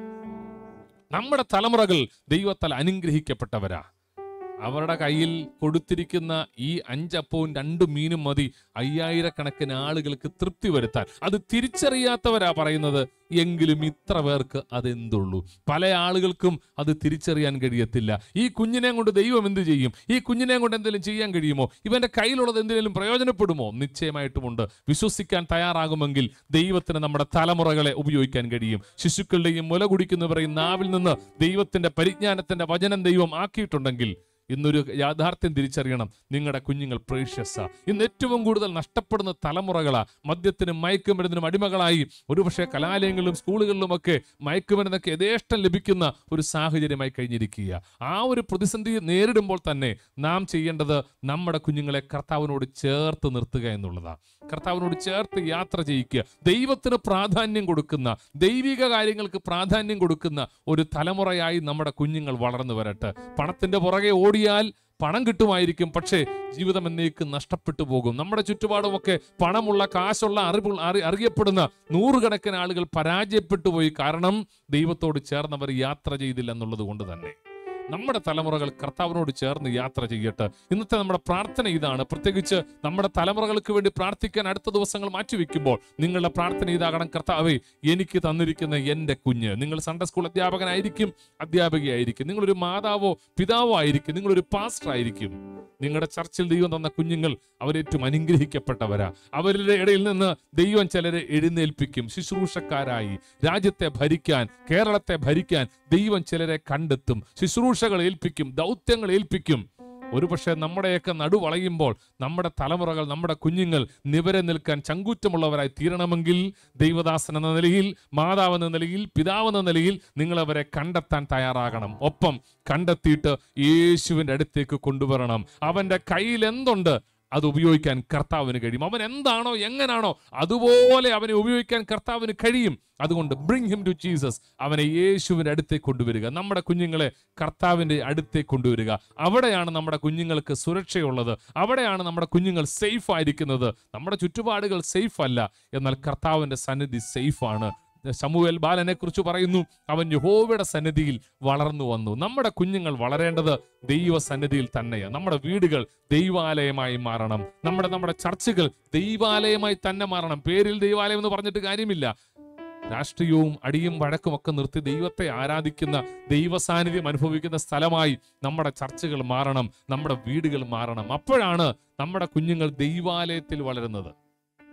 നമ്മുടെ തലമുറകൾ ദൈവത്താൽ അനുഗ്രഹിക്കപ്പെട്ടവരാ അവരുടെ കയ്യിൽ കൊടുത്തിരിക്കുന്ന ഈ അഞ്ചപ്പവും രണ്ട് മീനും മതി അയ്യായിരക്കണക്കിന് ആളുകൾക്ക് തൃപ്തി വരുത്താൻ അത് തിരിച്ചറിയാത്തവരാ പറയുന്നത് എങ്കിലും ഇത്ര പേർക്ക് അതെന്തുള്ളൂ പല ആളുകൾക്കും അത് തിരിച്ചറിയാൻ കഴിയത്തില്ല ഈ കുഞ്ഞിനെ കൊണ്ട് ദൈവം എന്ത് ചെയ്യും ഈ കുഞ്ഞിനെ കൊണ്ട് എന്തെങ്കിലും ചെയ്യാൻ കഴിയുമോ ഇവന്റെ കയ്യിലുള്ളത് എന്തെങ്കിലും പ്രയോജനപ്പെടുമോ നിശ്ചയമായിട്ടുമുണ്ട് വിശ്വസിക്കാൻ തയ്യാറാകുമെങ്കിൽ ദൈവത്തിന് നമ്മുടെ തലമുറകളെ ഉപയോഗിക്കാൻ കഴിയും ശിശുക്കളുടെയും മുല കുടിക്കുന്നവരെയും നാവിൽ നിന്ന് ദൈവത്തിന്റെ പരിജ്ഞാനത്തിന്റെ വചനം ദൈവം ആക്കിയിട്ടുണ്ടെങ്കിൽ ഇന്നൊരു യാഥാർത്ഥ്യം തിരിച്ചറിയണം നിങ്ങളുടെ കുഞ്ഞുങ്ങൾ പ്രേഷ്യസാ ഇന്ന് ഏറ്റവും കൂടുതൽ നഷ്ടപ്പെടുന്ന തലമുറകളാ മദ്യത്തിനും മയക്കുമരുന്നിനും അടിമകളായി ഒരുപക്ഷെ കലാലയങ്ങളിലും സ്കൂളുകളിലുമൊക്കെ മയക്കുമരുന്നൊക്കെ യഥേഷ്ടം ലഭിക്കുന്ന ഒരു സാഹചര്യമായി കഴിഞ്ഞിരിക്കുക ആ ഒരു പ്രതിസന്ധി നേരിടുമ്പോൾ തന്നെ നാം ചെയ്യേണ്ടത് നമ്മുടെ കുഞ്ഞുങ്ങളെ കർത്താവിനോട് ചേർത്ത് നിർത്തുക എന്നുള്ളതാണ് കർത്താവിനോട് ചേർത്ത് യാത്ര ചെയ്യിക്കുക ദൈവത്തിന് പ്രാധാന്യം കൊടുക്കുന്ന ദൈവിക കാര്യങ്ങൾക്ക് പ്രാധാന്യം കൊടുക്കുന്ന ഒരു തലമുറയായി നമ്മുടെ കുഞ്ഞുങ്ങൾ വളർന്നു വരട്ടെ പണത്തിന്റെ പുറകെ ഓടിയാൽ പണം കിട്ടുമായിരിക്കും പക്ഷേ ജീവിതം എന്നേക്ക് നഷ്ടപ്പെട്ടു പോകും നമ്മുടെ ചുറ്റുപാടുമൊക്കെ പണമുള്ള കാശുള്ള അറിവ് അറി അറിയപ്പെടുന്ന നൂറുകണക്കിന് ആളുകൾ പരാജയപ്പെട്ടു പോയി കാരണം ദൈവത്തോട് ചേർന്നവർ യാത്ര ചെയ്തില്ല എന്നുള്ളത് കൊണ്ട് തന്നെ നമ്മുടെ തലമുറകൾ കർത്താവിനോട് ചേർന്ന് യാത്ര ചെയ്യട്ടെ ഇന്നത്തെ നമ്മുടെ പ്രാർത്ഥന ഇതാണ് പ്രത്യേകിച്ച് നമ്മുടെ തലമുറകൾക്ക് വേണ്ടി പ്രാർത്ഥിക്കാൻ അടുത്ത ദിവസങ്ങൾ മാറ്റിവെക്കുമ്പോൾ നിങ്ങളുടെ പ്രാർത്ഥന ഇതാകണം കർത്താവേ എനിക്ക് തന്നിരിക്കുന്ന എൻ്റെ കുഞ്ഞ് നിങ്ങൾ സൺഡേ സ്കൂൾ അധ്യാപകനായിരിക്കും അധ്യാപികയായിരിക്കും നിങ്ങളൊരു മാതാവോ പിതാവോ ആയിരിക്കും നിങ്ങളൊരു പാസ്റ്റർ ആയിരിക്കും നിങ്ങളുടെ ചർച്ചിൽ ദൈവം തന്ന കുഞ്ഞുങ്ങൾ അവരേറ്റവും അനുഗ്രഹിക്കപ്പെട്ടവരാ അവരുടെ ഇടയിൽ നിന്ന് ദൈവം ചിലരെ എഴുന്നേൽപ്പിക്കും ശുശ്രൂഷക്കാരായി രാജ്യത്തെ ഭരിക്കാൻ കേരളത്തെ ഭരിക്കാൻ ദൈവം ചിലരെ കണ്ടെത്തും ശുശ്രൂഷകൾ ഏൽപ്പിക്കും ദൗത്യങ്ങൾ ഏൽപ്പിക്കും ഒരുപക്ഷെ നമ്മുടെയൊക്കെ നടുവളയുമ്പോൾ നമ്മുടെ തലമുറകൾ നമ്മുടെ കുഞ്ഞുങ്ങൾ നിവരെ നിൽക്കാൻ ചങ്കൂറ്റമുള്ളവരായി തീരണമെങ്കിൽ ദൈവദാസൻ എന്ന നിലയിൽ മാതാവ് എന്ന നിലയിൽ പിതാവ് എന്ന നിലയിൽ നിങ്ങൾ അവരെ കണ്ടെത്താൻ തയ്യാറാകണം ഒപ്പം കണ്ടെത്തിയിട്ട് യേശുവിൻ്റെ അടുത്തേക്ക് കൊണ്ടുവരണം അവൻ്റെ കയ്യിൽ എന്തുണ്ട് അത് ഉപയോഗിക്കാൻ കർത്താവിന് കഴിയും അവൻ എന്താണോ എങ്ങനാണോ അതുപോലെ അവനെ ഉപയോഗിക്കാൻ കർത്താവിന് കഴിയും അതുകൊണ്ട് ബ്രിങ് ഹിം ടു ജീസസ് അവനെ യേശുവിൻ്റെ അടുത്തേക്ക് കൊണ്ടുവരിക നമ്മുടെ കുഞ്ഞുങ്ങളെ കർത്താവിൻ്റെ അടുത്തേക്ക് കൊണ്ടുവരിക അവിടെയാണ് നമ്മുടെ കുഞ്ഞുങ്ങൾക്ക് സുരക്ഷയുള്ളത് അവിടെയാണ് നമ്മുടെ കുഞ്ഞുങ്ങൾ സേഫ് ആയിരിക്കുന്നത് നമ്മുടെ ചുറ്റുപാടുകൾ സേഫ് അല്ല എന്നാൽ കർത്താവിൻ്റെ സന്നിധി സേഫാണ് ശമുവേൽ ബാലനെ കുറിച്ച് പറയുന്നു അവൻ യഹോവയുടെ സന്നിധിയിൽ വളർന്നു വന്നു നമ്മുടെ കുഞ്ഞുങ്ങൾ വളരേണ്ടത് ദൈവ സന്നിധിയിൽ തന്നെയാണ് നമ്മുടെ വീടുകൾ ദൈവാലയമായി മാറണം നമ്മുടെ നമ്മുടെ ചർച്ചുകൾ ദൈവാലയമായി തന്നെ മാറണം പേരിൽ ദൈവാലയം എന്ന് പറഞ്ഞിട്ട് കാര്യമില്ല രാഷ്ട്രീയവും അടിയും വഴക്കും ഒക്കെ നിർത്തി ദൈവത്തെ ആരാധിക്കുന്ന ദൈവ സാന്നിധ്യം അനുഭവിക്കുന്ന സ്ഥലമായി നമ്മുടെ ചർച്ചകൾ മാറണം നമ്മുടെ വീടുകൾ മാറണം അപ്പോഴാണ് നമ്മുടെ കുഞ്ഞുങ്ങൾ ദൈവാലയത്തിൽ വളരുന്നത്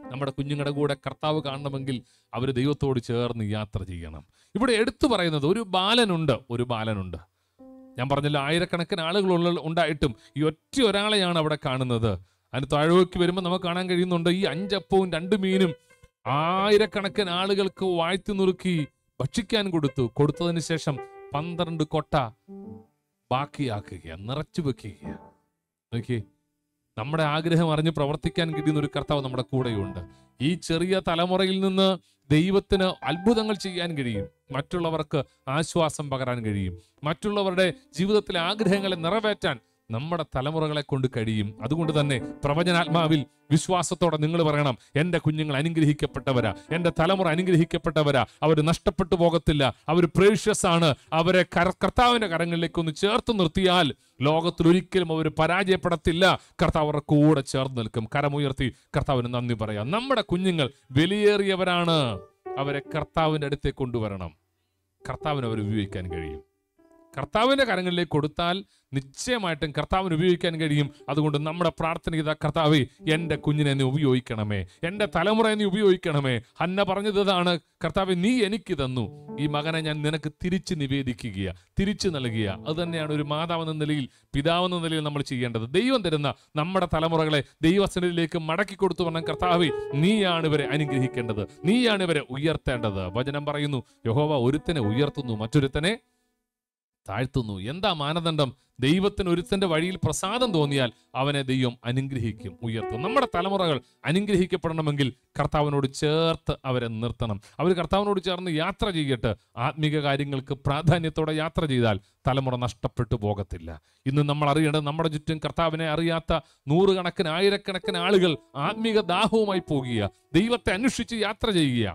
നമ്മുടെ കുഞ്ഞുങ്ങളുടെ കൂടെ കർത്താവ് കാണണമെങ്കിൽ അവർ ദൈവത്തോട് ചേർന്ന് യാത്ര ചെയ്യണം ഇവിടെ എടുത്തു പറയുന്നത് ഒരു ബാലനുണ്ട് ഒരു ബാലനുണ്ട് ഞാൻ പറഞ്ഞല്ലോ ആയിരക്കണക്കിന് ആളുകൾ ഉള്ള ഉണ്ടായിട്ടും ഈ ഒറ്റ ഒരാളെയാണ് അവിടെ കാണുന്നത് അതിന് താഴേക്ക് വരുമ്പോൾ നമുക്ക് കാണാൻ കഴിയുന്നുണ്ട് ഈ അഞ്ചപ്പവും രണ്ട് മീനും ആയിരക്കണക്കിന് ആളുകൾക്ക് വാഴ്ത്തി നുറുക്കി ഭക്ഷിക്കാൻ കൊടുത്തു കൊടുത്തതിന് ശേഷം പന്ത്രണ്ട് കൊട്ട ബാക്കിയാക്കുക നിറച്ചു വെക്കുക നോക്കി നമ്മുടെ ആഗ്രഹം അറിഞ്ഞ് പ്രവർത്തിക്കാൻ കഴിയുന്ന ഒരു കർത്താവ് നമ്മുടെ കൂടെയുണ്ട് ഈ ചെറിയ തലമുറയിൽ നിന്ന് ദൈവത്തിന് അത്ഭുതങ്ങൾ ചെയ്യാൻ കഴിയും മറ്റുള്ളവർക്ക് ആശ്വാസം പകരാൻ കഴിയും മറ്റുള്ളവരുടെ ജീവിതത്തിലെ ആഗ്രഹങ്ങളെ നിറവേറ്റാൻ നമ്മുടെ തലമുറകളെ കൊണ്ട് കഴിയും അതുകൊണ്ട് തന്നെ പ്രവചനാത്മാവിൽ വിശ്വാസത്തോടെ നിങ്ങൾ പറയണം എൻ്റെ കുഞ്ഞുങ്ങൾ അനുഗ്രഹിക്കപ്പെട്ടവരാ എൻ്റെ തലമുറ അനുഗ്രഹിക്കപ്പെട്ടവരാ അവർ നഷ്ടപ്പെട്ടു പോകത്തില്ല അവർ പ്രേഷ്യസ് ആണ് അവരെ കര- കർത്താവിന്റെ കരങ്ങളിലേക്ക് ഒന്ന് ചേർത്ത് നിർത്തിയാൽ ലോകത്തിൽ ഒരിക്കലും അവർ പരാജയപ്പെടത്തില്ല കർത്താവ് അവരുടെ കൂടെ ചേർന്ന് നിൽക്കും കരമുയർത്തി കർത്താവിന് നന്ദി പറയാം നമ്മുടെ കുഞ്ഞുങ്ങൾ വിലയേറിയവരാണ് അവരെ കർത്താവിന്റെ അടുത്തേക്ക് കൊണ്ടുവരണം കർത്താവിന് അവർ ഉപയോഗിക്കാൻ കഴിയും കർത്താവിന്റെ കരങ്ങളിലേക്ക് കൊടുത്താൽ നിശ്ചയമായിട്ടും കർത്താവിന് ഉപയോഗിക്കാൻ കഴിയും അതുകൊണ്ട് നമ്മുടെ പ്രാർത്ഥന ഇതാ കർത്താവേ എൻ്റെ കുഞ്ഞിനെ നീ ഉപയോഗിക്കണമേ എൻ്റെ തലമുറയെ നീ ഉപയോഗിക്കണമേ ഹന്ന പറഞ്ഞത് ഇതാണ് കർത്താവെ നീ എനിക്ക് തന്നു ഈ മകനെ ഞാൻ നിനക്ക് തിരിച്ച് നിവേദിക്കുക തിരിച്ചു നൽകുക അത് തന്നെയാണ് ഒരു മാതാവെന്ന നിലയിൽ പിതാവെന്ന നിലയിൽ നമ്മൾ ചെയ്യേണ്ടത് ദൈവം തരുന്ന നമ്മുടെ തലമുറകളെ ദൈവസന്നിധിയിലേക്ക് മടക്കി കൊടുത്തു പറഞ്ഞ കർത്താവെ നീയാണ് ഇവരെ അനുഗ്രഹിക്കേണ്ടത് നീയാണ് ഇവരെ ഉയർത്തേണ്ടത് വചനം പറയുന്നു യഹോവ ഒരുത്തനെ ഉയർത്തുന്നു മറ്റൊരുത്തനെ താഴ്ത്തുന്നു എന്താ മാനദണ്ഡം ദൈവത്തിന് ഒരുത്തന്റെ വഴിയിൽ പ്രസാദം തോന്നിയാൽ അവനെ ദൈവം അനുഗ്രഹിക്കും ഉയർത്തും നമ്മുടെ തലമുറകൾ അനുഗ്രഹിക്കപ്പെടണമെങ്കിൽ കർത്താവിനോട് ചേർത്ത് അവരെ നിർത്തണം അവർ കർത്താവിനോട് ചേർന്ന് യാത്ര ചെയ്യട്ടെ ആത്മീക കാര്യങ്ങൾക്ക് പ്രാധാന്യത്തോടെ യാത്ര ചെയ്താൽ തലമുറ നഷ്ടപ്പെട്ടു പോകത്തില്ല ഇന്ന് നമ്മൾ അറിയേണ്ടത് നമ്മുടെ ചുറ്റും കർത്താവിനെ അറിയാത്ത നൂറുകണക്കിന് ആയിരക്കണക്കിന് ആളുകൾ ആത്മീക ദാഹവുമായി പോകുക ദൈവത്തെ അന്വേഷിച്ച് യാത്ര ചെയ്യുക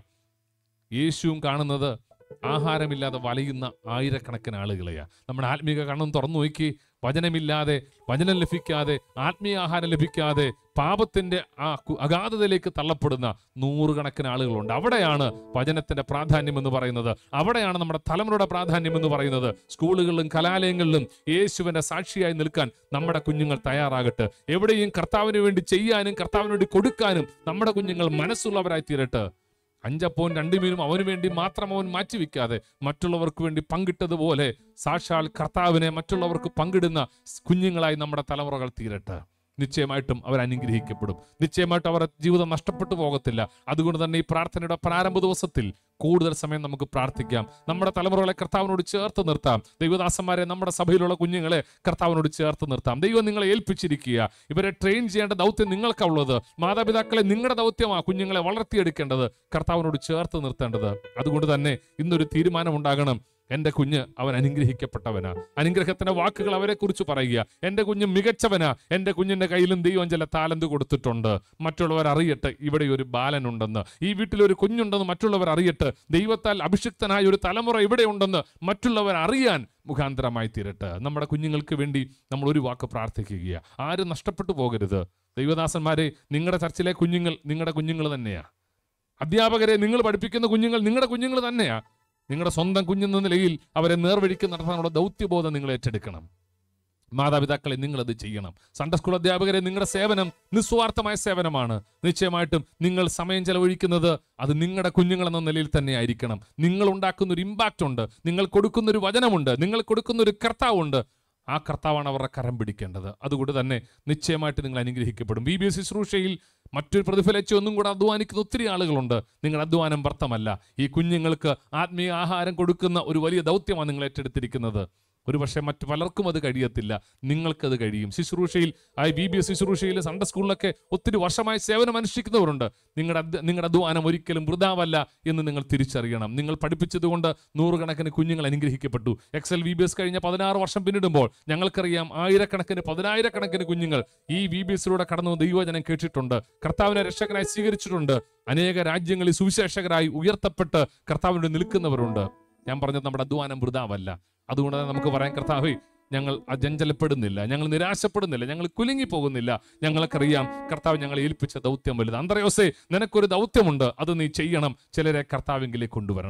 യേശുവും കാണുന്നത് ആഹാരമില്ലാതെ വലയുന്ന ആയിരക്കണക്കിന് ആളുകളെയാ നമ്മുടെ ആത്മീക കണ്ണും തുറന്നു നോക്കി വചനമില്ലാതെ വചനം ലഭിക്കാതെ ആത്മീയ ആഹാരം ലഭിക്കാതെ പാപത്തിന്റെ ആ കു- അഗാധതയിലേക്ക് തള്ളപ്പെടുന്ന നൂറുകണക്കിന് ആളുകളുണ്ട് അവിടെയാണ് വചനത്തിന്റെ പ്രാധാന്യം എന്ന് പറയുന്നത് അവിടെയാണ് നമ്മുടെ തലമുറയുടെ പ്രാധാന്യം എന്ന് പറയുന്നത് സ്കൂളുകളിലും കലാലയങ്ങളിലും യേശുവിന്റെ സാക്ഷിയായി നിൽക്കാൻ നമ്മുടെ കുഞ്ഞുങ്ങൾ തയ്യാറാകട്ടെ എവിടെയും കർത്താവിന് വേണ്ടി ചെയ്യാനും കർത്താവിന് വേണ്ടി കൊടുക്കാനും നമ്മുടെ കുഞ്ഞുങ്ങൾ മനസ്സുള്ളവരായി തീരട്ടെ അഞ്ചപ്പവും രണ്ടു മീനും അവന് വേണ്ടി മാത്രം അവൻ മാറ്റിവെക്കാതെ മറ്റുള്ളവർക്ക് വേണ്ടി പങ്കിട്ടതുപോലെ സാക്ഷാൽ കർത്താവിനെ മറ്റുള്ളവർക്ക് പങ്കിടുന്ന കുഞ്ഞുങ്ങളായി നമ്മുടെ തലമുറകൾ തീരട്ടെ നിശ്ചയമായിട്ടും അവർ അനുഗ്രഹിക്കപ്പെടും നിശ്ചയമായിട്ടും അവരുടെ ജീവിതം നഷ്ടപ്പെട്ടു പോകത്തില്ല അതുകൊണ്ട് തന്നെ ഈ പ്രാർത്ഥനയുടെ പ്രാരംഭ ദിവസത്തിൽ കൂടുതൽ സമയം നമുക്ക് പ്രാർത്ഥിക്കാം നമ്മുടെ തലമുറകളെ കർത്താവിനോട് ചേർത്ത് നിർത്താം ദൈവദാസന്മാരെ നമ്മുടെ സഭയിലുള്ള കുഞ്ഞുങ്ങളെ കർത്താവിനോട് ചേർത്ത് നിർത്താം ദൈവം നിങ്ങളെ ഏൽപ്പിച്ചിരിക്കുക ഇവരെ ട്രെയിൻ ചെയ്യേണ്ട ദൗത്യം നിങ്ങൾക്കുള്ളത് മാതാപിതാക്കളെ നിങ്ങളുടെ ദൗത്യമാണ് കുഞ്ഞുങ്ങളെ വളർത്തിയെടുക്കേണ്ടത് കർത്താവിനോട് ചേർത്ത് നിർത്തേണ്ടത് അതുകൊണ്ട് തന്നെ ഇന്നൊരു തീരുമാനം ഉണ്ടാകണം എന്റെ കുഞ്ഞ് അവൻ അനുഗ്രഹിക്കപ്പെട്ടവനാ അനുഗ്രഹത്തിന്റെ വാക്കുകൾ അവരെ കുറിച്ച് പറയുക എന്റെ കുഞ്ഞ് മികച്ചവനാ എന്റെ കുഞ്ഞിന്റെ കയ്യിലും ദൈവം ചില താലന്ത് കൊടുത്തിട്ടുണ്ട് മറ്റുള്ളവർ അറിയട്ടെ ഇവിടെ ഒരു ബാലനുണ്ടെന്ന് ഈ വീട്ടിൽ ഒരു കുഞ്ഞുണ്ടെന്ന് മറ്റുള്ളവർ അറിയട്ടെ ദൈവത്താൽ അഭിഷിക്തനായ ഒരു തലമുറ ഇവിടെ ഉണ്ടെന്ന് മറ്റുള്ളവർ അറിയാൻ മുഖാന്തരമായി തീരട്ടെ നമ്മുടെ കുഞ്ഞുങ്ങൾക്ക് വേണ്ടി നമ്മൾ ഒരു വാക്ക് പ്രാർത്ഥിക്കുക ആരും നഷ്ടപ്പെട്ടു പോകരുത് ദൈവദാസന്മാരെ നിങ്ങളുടെ ചർച്ചിലെ കുഞ്ഞുങ്ങൾ നിങ്ങളുടെ കുഞ്ഞുങ്ങൾ തന്നെയാ അധ്യാപകരെ നിങ്ങൾ പഠിപ്പിക്കുന്ന കുഞ്ഞുങ്ങൾ നിങ്ങളുടെ കുഞ്ഞുങ്ങൾ തന്നെയാ നിങ്ങളുടെ സ്വന്തം കുഞ്ഞെന്ന നിലയിൽ അവരെ നേർവഴിക്ക് നടത്താനുള്ള ദൗത്യബോധം നിങ്ങൾ ഏറ്റെടുക്കണം മാതാപിതാക്കളെ നിങ്ങളത് ചെയ്യണം സൺഡേ സ്കൂൾ അധ്യാപകരെ നിങ്ങളുടെ സേവനം നിസ്വാർത്ഥമായ സേവനമാണ് നിശ്ചയമായിട്ടും നിങ്ങൾ സമയം ചെലവഴിക്കുന്നത് അത് നിങ്ങളുടെ കുഞ്ഞുങ്ങൾ എന്ന നിലയിൽ തന്നെ ആയിരിക്കണം നിങ്ങൾ ഉണ്ടാക്കുന്ന ഒരു ഇമ്പാക്റ്റ് ഉണ്ട് നിങ്ങൾ കൊടുക്കുന്ന ഒരു വചനമുണ്ട് നിങ്ങൾ കൊടുക്കുന്ന ഒരു കർത്താവുണ്ട് ആ കർത്താവാണ് അവരുടെ കരം പിടിക്കേണ്ടത് അതുകൊണ്ട് തന്നെ നിശ്ചയമായിട്ട് നിങ്ങൾ അനുഗ്രഹിക്കപ്പെടും ബി ബി എസ് ശുശ്രൂഷയിൽ മറ്റൊരു പ്രതിഫലിച്ച് ഒന്നും കൂടെ അധ്വാനിക്കുന്ന ഒത്തിരി ആളുകളുണ്ട് നിങ്ങളുടെ അധ്വാനം വ്യർത്ഥമല്ല ഈ കുഞ്ഞുങ്ങൾക്ക് ആത്മീയ ആഹാരം കൊടുക്കുന്ന ഒരു വലിയ ദൗത്യമാണ് നിങ്ങൾ ഏറ്റെടുത്തിരിക്കുന്നത് ഒരു പക്ഷേ മറ്റു പലർക്കും അത് കഴിയത്തില്ല നിങ്ങൾക്കത് കഴിയും ശുശ്രൂഷയിൽ ആ ബി ബി എസ് ശുശ്രൂഷയിൽ സൺഡേ സ്കൂളിലൊക്കെ ഒത്തിരി വർഷമായി സേവനം അനുഷ്ഠിക്കുന്നവരുണ്ട് നിങ്ങളുടെ അധ്വ- നിങ്ങളുടെ അധ്വാനം ഒരിക്കലും വൃതാവല്ല എന്ന് നിങ്ങൾ തിരിച്ചറിയണം നിങ്ങൾ പഠിപ്പിച്ചതുകൊണ്ട് നൂറുകണക്കിന് കുഞ്ഞുങ്ങൾ അനുഗ്രഹിക്കപ്പെട്ടു എക്സൽ വി ബി എസ് കഴിഞ്ഞ പതിനാറ് വർഷം പിന്നിടുമ്പോൾ ഞങ്ങൾക്കറിയാം ആയിരക്കണക്കിന് പതിനായിരക്കണക്കിന് കുഞ്ഞുങ്ങൾ ഈ വി ബി എസിലൂടെ കടന്നു ദൈവജനം കേട്ടിട്ടുണ്ട് കർത്താവിനെ രക്ഷകനായി സ്വീകരിച്ചിട്ടുണ്ട് അനേക രാജ്യങ്ങളിൽ സുവിശേഷകരായി ഉയർത്തപ്പെട്ട് കർത്താവിനോട് നിൽക്കുന്നവരുണ്ട് ഞാൻ പറഞ്ഞത് നമ്മുടെ അധ്വാനം വൃതാവല്ല അതുകൊണ്ട് തന്നെ നമുക്ക് പറയാൻ കർത്താവേ ഞങ്ങൾ അജഞ്ചലപ്പെടുന്നില്ല ഞങ്ങൾ നിരാശപ്പെടുന്നില്ല ഞങ്ങൾ കുലുങ്ങി പോകുന്നില്ല ഞങ്ങൾക്കറിയാം കർത്താവ് ഞങ്ങളെ ഏൽപ്പിച്ച ദൗത്യം വലുത് അന്തരയോസേ നിനക്കൊരു ദൗത്യമുണ്ട് അത് നീ ചെയ്യണം ചിലരെ കർത്താവിങ്കിലേക്ക് കൊണ്ടുവരണം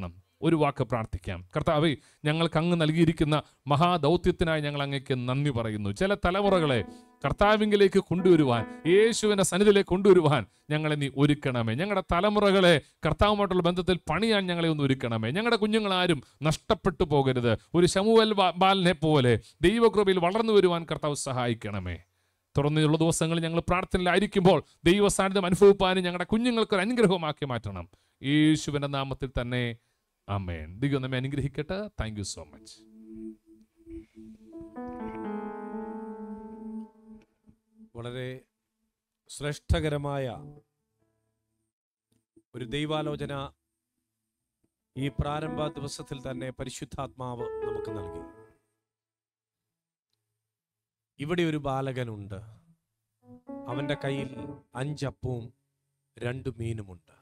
ഒരു വാക്ക് പ്രാർത്ഥിക്കാം കർത്താവേ ഞങ്ങൾക്ക് അങ്ങ് നൽകിയിരിക്കുന്ന മഹാദൗത്യത്തിനായി ഞങ്ങൾ അങ്ങേക്ക് നന്ദി പറയുന്നു ചില തലമുറകളെ കർത്താവിങ്കിലേക്ക് കൊണ്ടുവരുവാൻ യേശുവിന്റെ സന്നിധിയിലേക്ക് കൊണ്ടുവരുവാൻ ഞങ്ങളെ നീ ഒരുക്കണമേ ഞങ്ങളുടെ തലമുറകളെ കർത്താവുമായിട്ടുള്ള ബന്ധത്തിൽ പണിയാൻ ഞങ്ങളെ ഒന്ന് ഒരുക്കണമേ ഞങ്ങളുടെ കുഞ്ഞുങ്ങളാരും നഷ്ടപ്പെട്ടു പോകരുത് ഒരു ശമുവൽ ബാ- ബാലനെ പോലെ ദൈവകൃപയിൽ വളർന്നു വരുവാൻ കർത്താവ് സഹായിക്കണമേ തുറന്നുള്ള ദിവസങ്ങളിൽ ഞങ്ങൾ പ്രാർത്ഥനയിലായിരിക്കുമ്പോൾ ദൈവ സാന്നിധ്യം അനുഭവിപ്പാനും ഞങ്ങളുടെ കുഞ്ഞുങ്ങൾക്ക് ഒരു അനുഗ്രഹമാക്കി മാറ്റണം യേശുവിന്റെ നാമത്തിൽ തന്നെ അമേൻ ദൈവം നമ്മെ അനുഗ്രഹിക്കട്ടെ താങ്ക് യു സോ മച്ച് വളരെ ശ്രേഷ്ഠകരമായ ഒരു ദൈവാലോചന ഈ പ്രാരംഭ ദിവസത്തിൽ തന്നെ പരിശുദ്ധാത്മാവ് നമുക്ക് നൽകി ഇവിടെ ഒരു ബാലകനുണ്ട് അവന്റെ കയ്യിൽ അഞ്ചപ്പവും രണ്ട് മീനുമുണ്ട്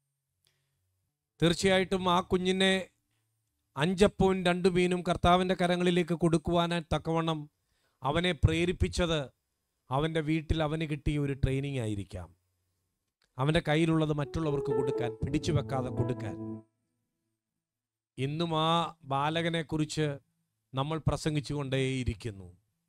തീർച്ചയായിട്ടും ആ കുഞ്ഞിനെ അഞ്ചപ്പവും രണ്ട് മീനും കർത്താവിന്റെ കരങ്ങളിലേക്ക് കൊടുക്കുവാനായി തക്കവണ്ണം അവനെ പ്രേരിപ്പിച്ചത് അവൻ്റെ വീട്ടിൽ അവന് കിട്ടിയ ഒരു ട്രെയിനിങ് ആയിരിക്കാം അവൻ്റെ കയ്യിലുള്ളത് മറ്റുള്ളവർക്ക് കൊടുക്കാൻ പിടിച്ചു വെക്കാതെ കൊടുക്കാൻ ഇന്നും ആ ബാലകനെ കുറിച്ച് നമ്മൾ പ്രസംഗിച്ചുകൊണ്ടേയിരിക്കുന്നു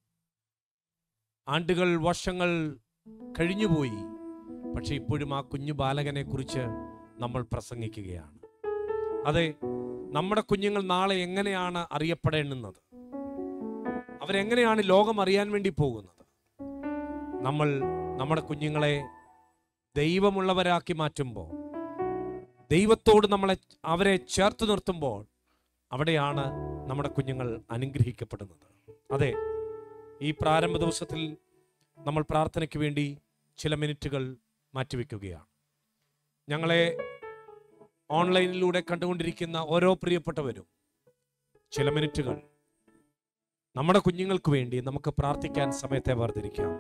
ആണ്ടുകൾ വർഷങ്ങൾ കഴിഞ്ഞുപോയി പക്ഷെ ഇപ്പോഴും ആ കുഞ്ഞു ബാലകനെ കുറിച്ച് നമ്മൾ പ്രസംഗിക്കുകയാണ് അതെ നമ്മുടെ കുഞ്ഞുങ്ങൾ നാളെ എങ്ങനെയാണ് അറിയപ്പെടേണ്ടുന്നത് അവരെങ്ങനെയാണ് ലോകം അറിയാൻ വേണ്ടി പോകുന്നത് നമ്മൾ നമ്മുടെ കുഞ്ഞുങ്ങളെ ദൈവമുള്ളവരാക്കി മാറ്റുമ്പോൾ ദൈവത്തോട് നമ്മളെ അവരെ ചേർത്ത് നിർത്തുമ്പോൾ അവിടെയാണ് നമ്മുടെ കുഞ്ഞുങ്ങൾ അനുഗ്രഹിക്കപ്പെടുന്നത് അതെ ഈ പ്രാരംഭ ദിവസത്തിൽ നമ്മൾ പ്രാർത്ഥനയ്ക്ക് വേണ്ടി ചില മിനിറ്റുകൾ മാറ്റിവെക്കുകയാണ് ഞങ്ങളെ ഓൺലൈനിലൂടെ കണ്ടുകൊണ്ടിരിക്കുന്ന ഓരോ പ്രിയപ്പെട്ടവരും ചില മിനിറ്റുകൾ നമ്മുടെ കുഞ്ഞുങ്ങൾക്ക് വേണ്ടി നമുക്ക് പ്രാർത്ഥിക്കാൻ സമയത്തെ വേർതിരിക്കാം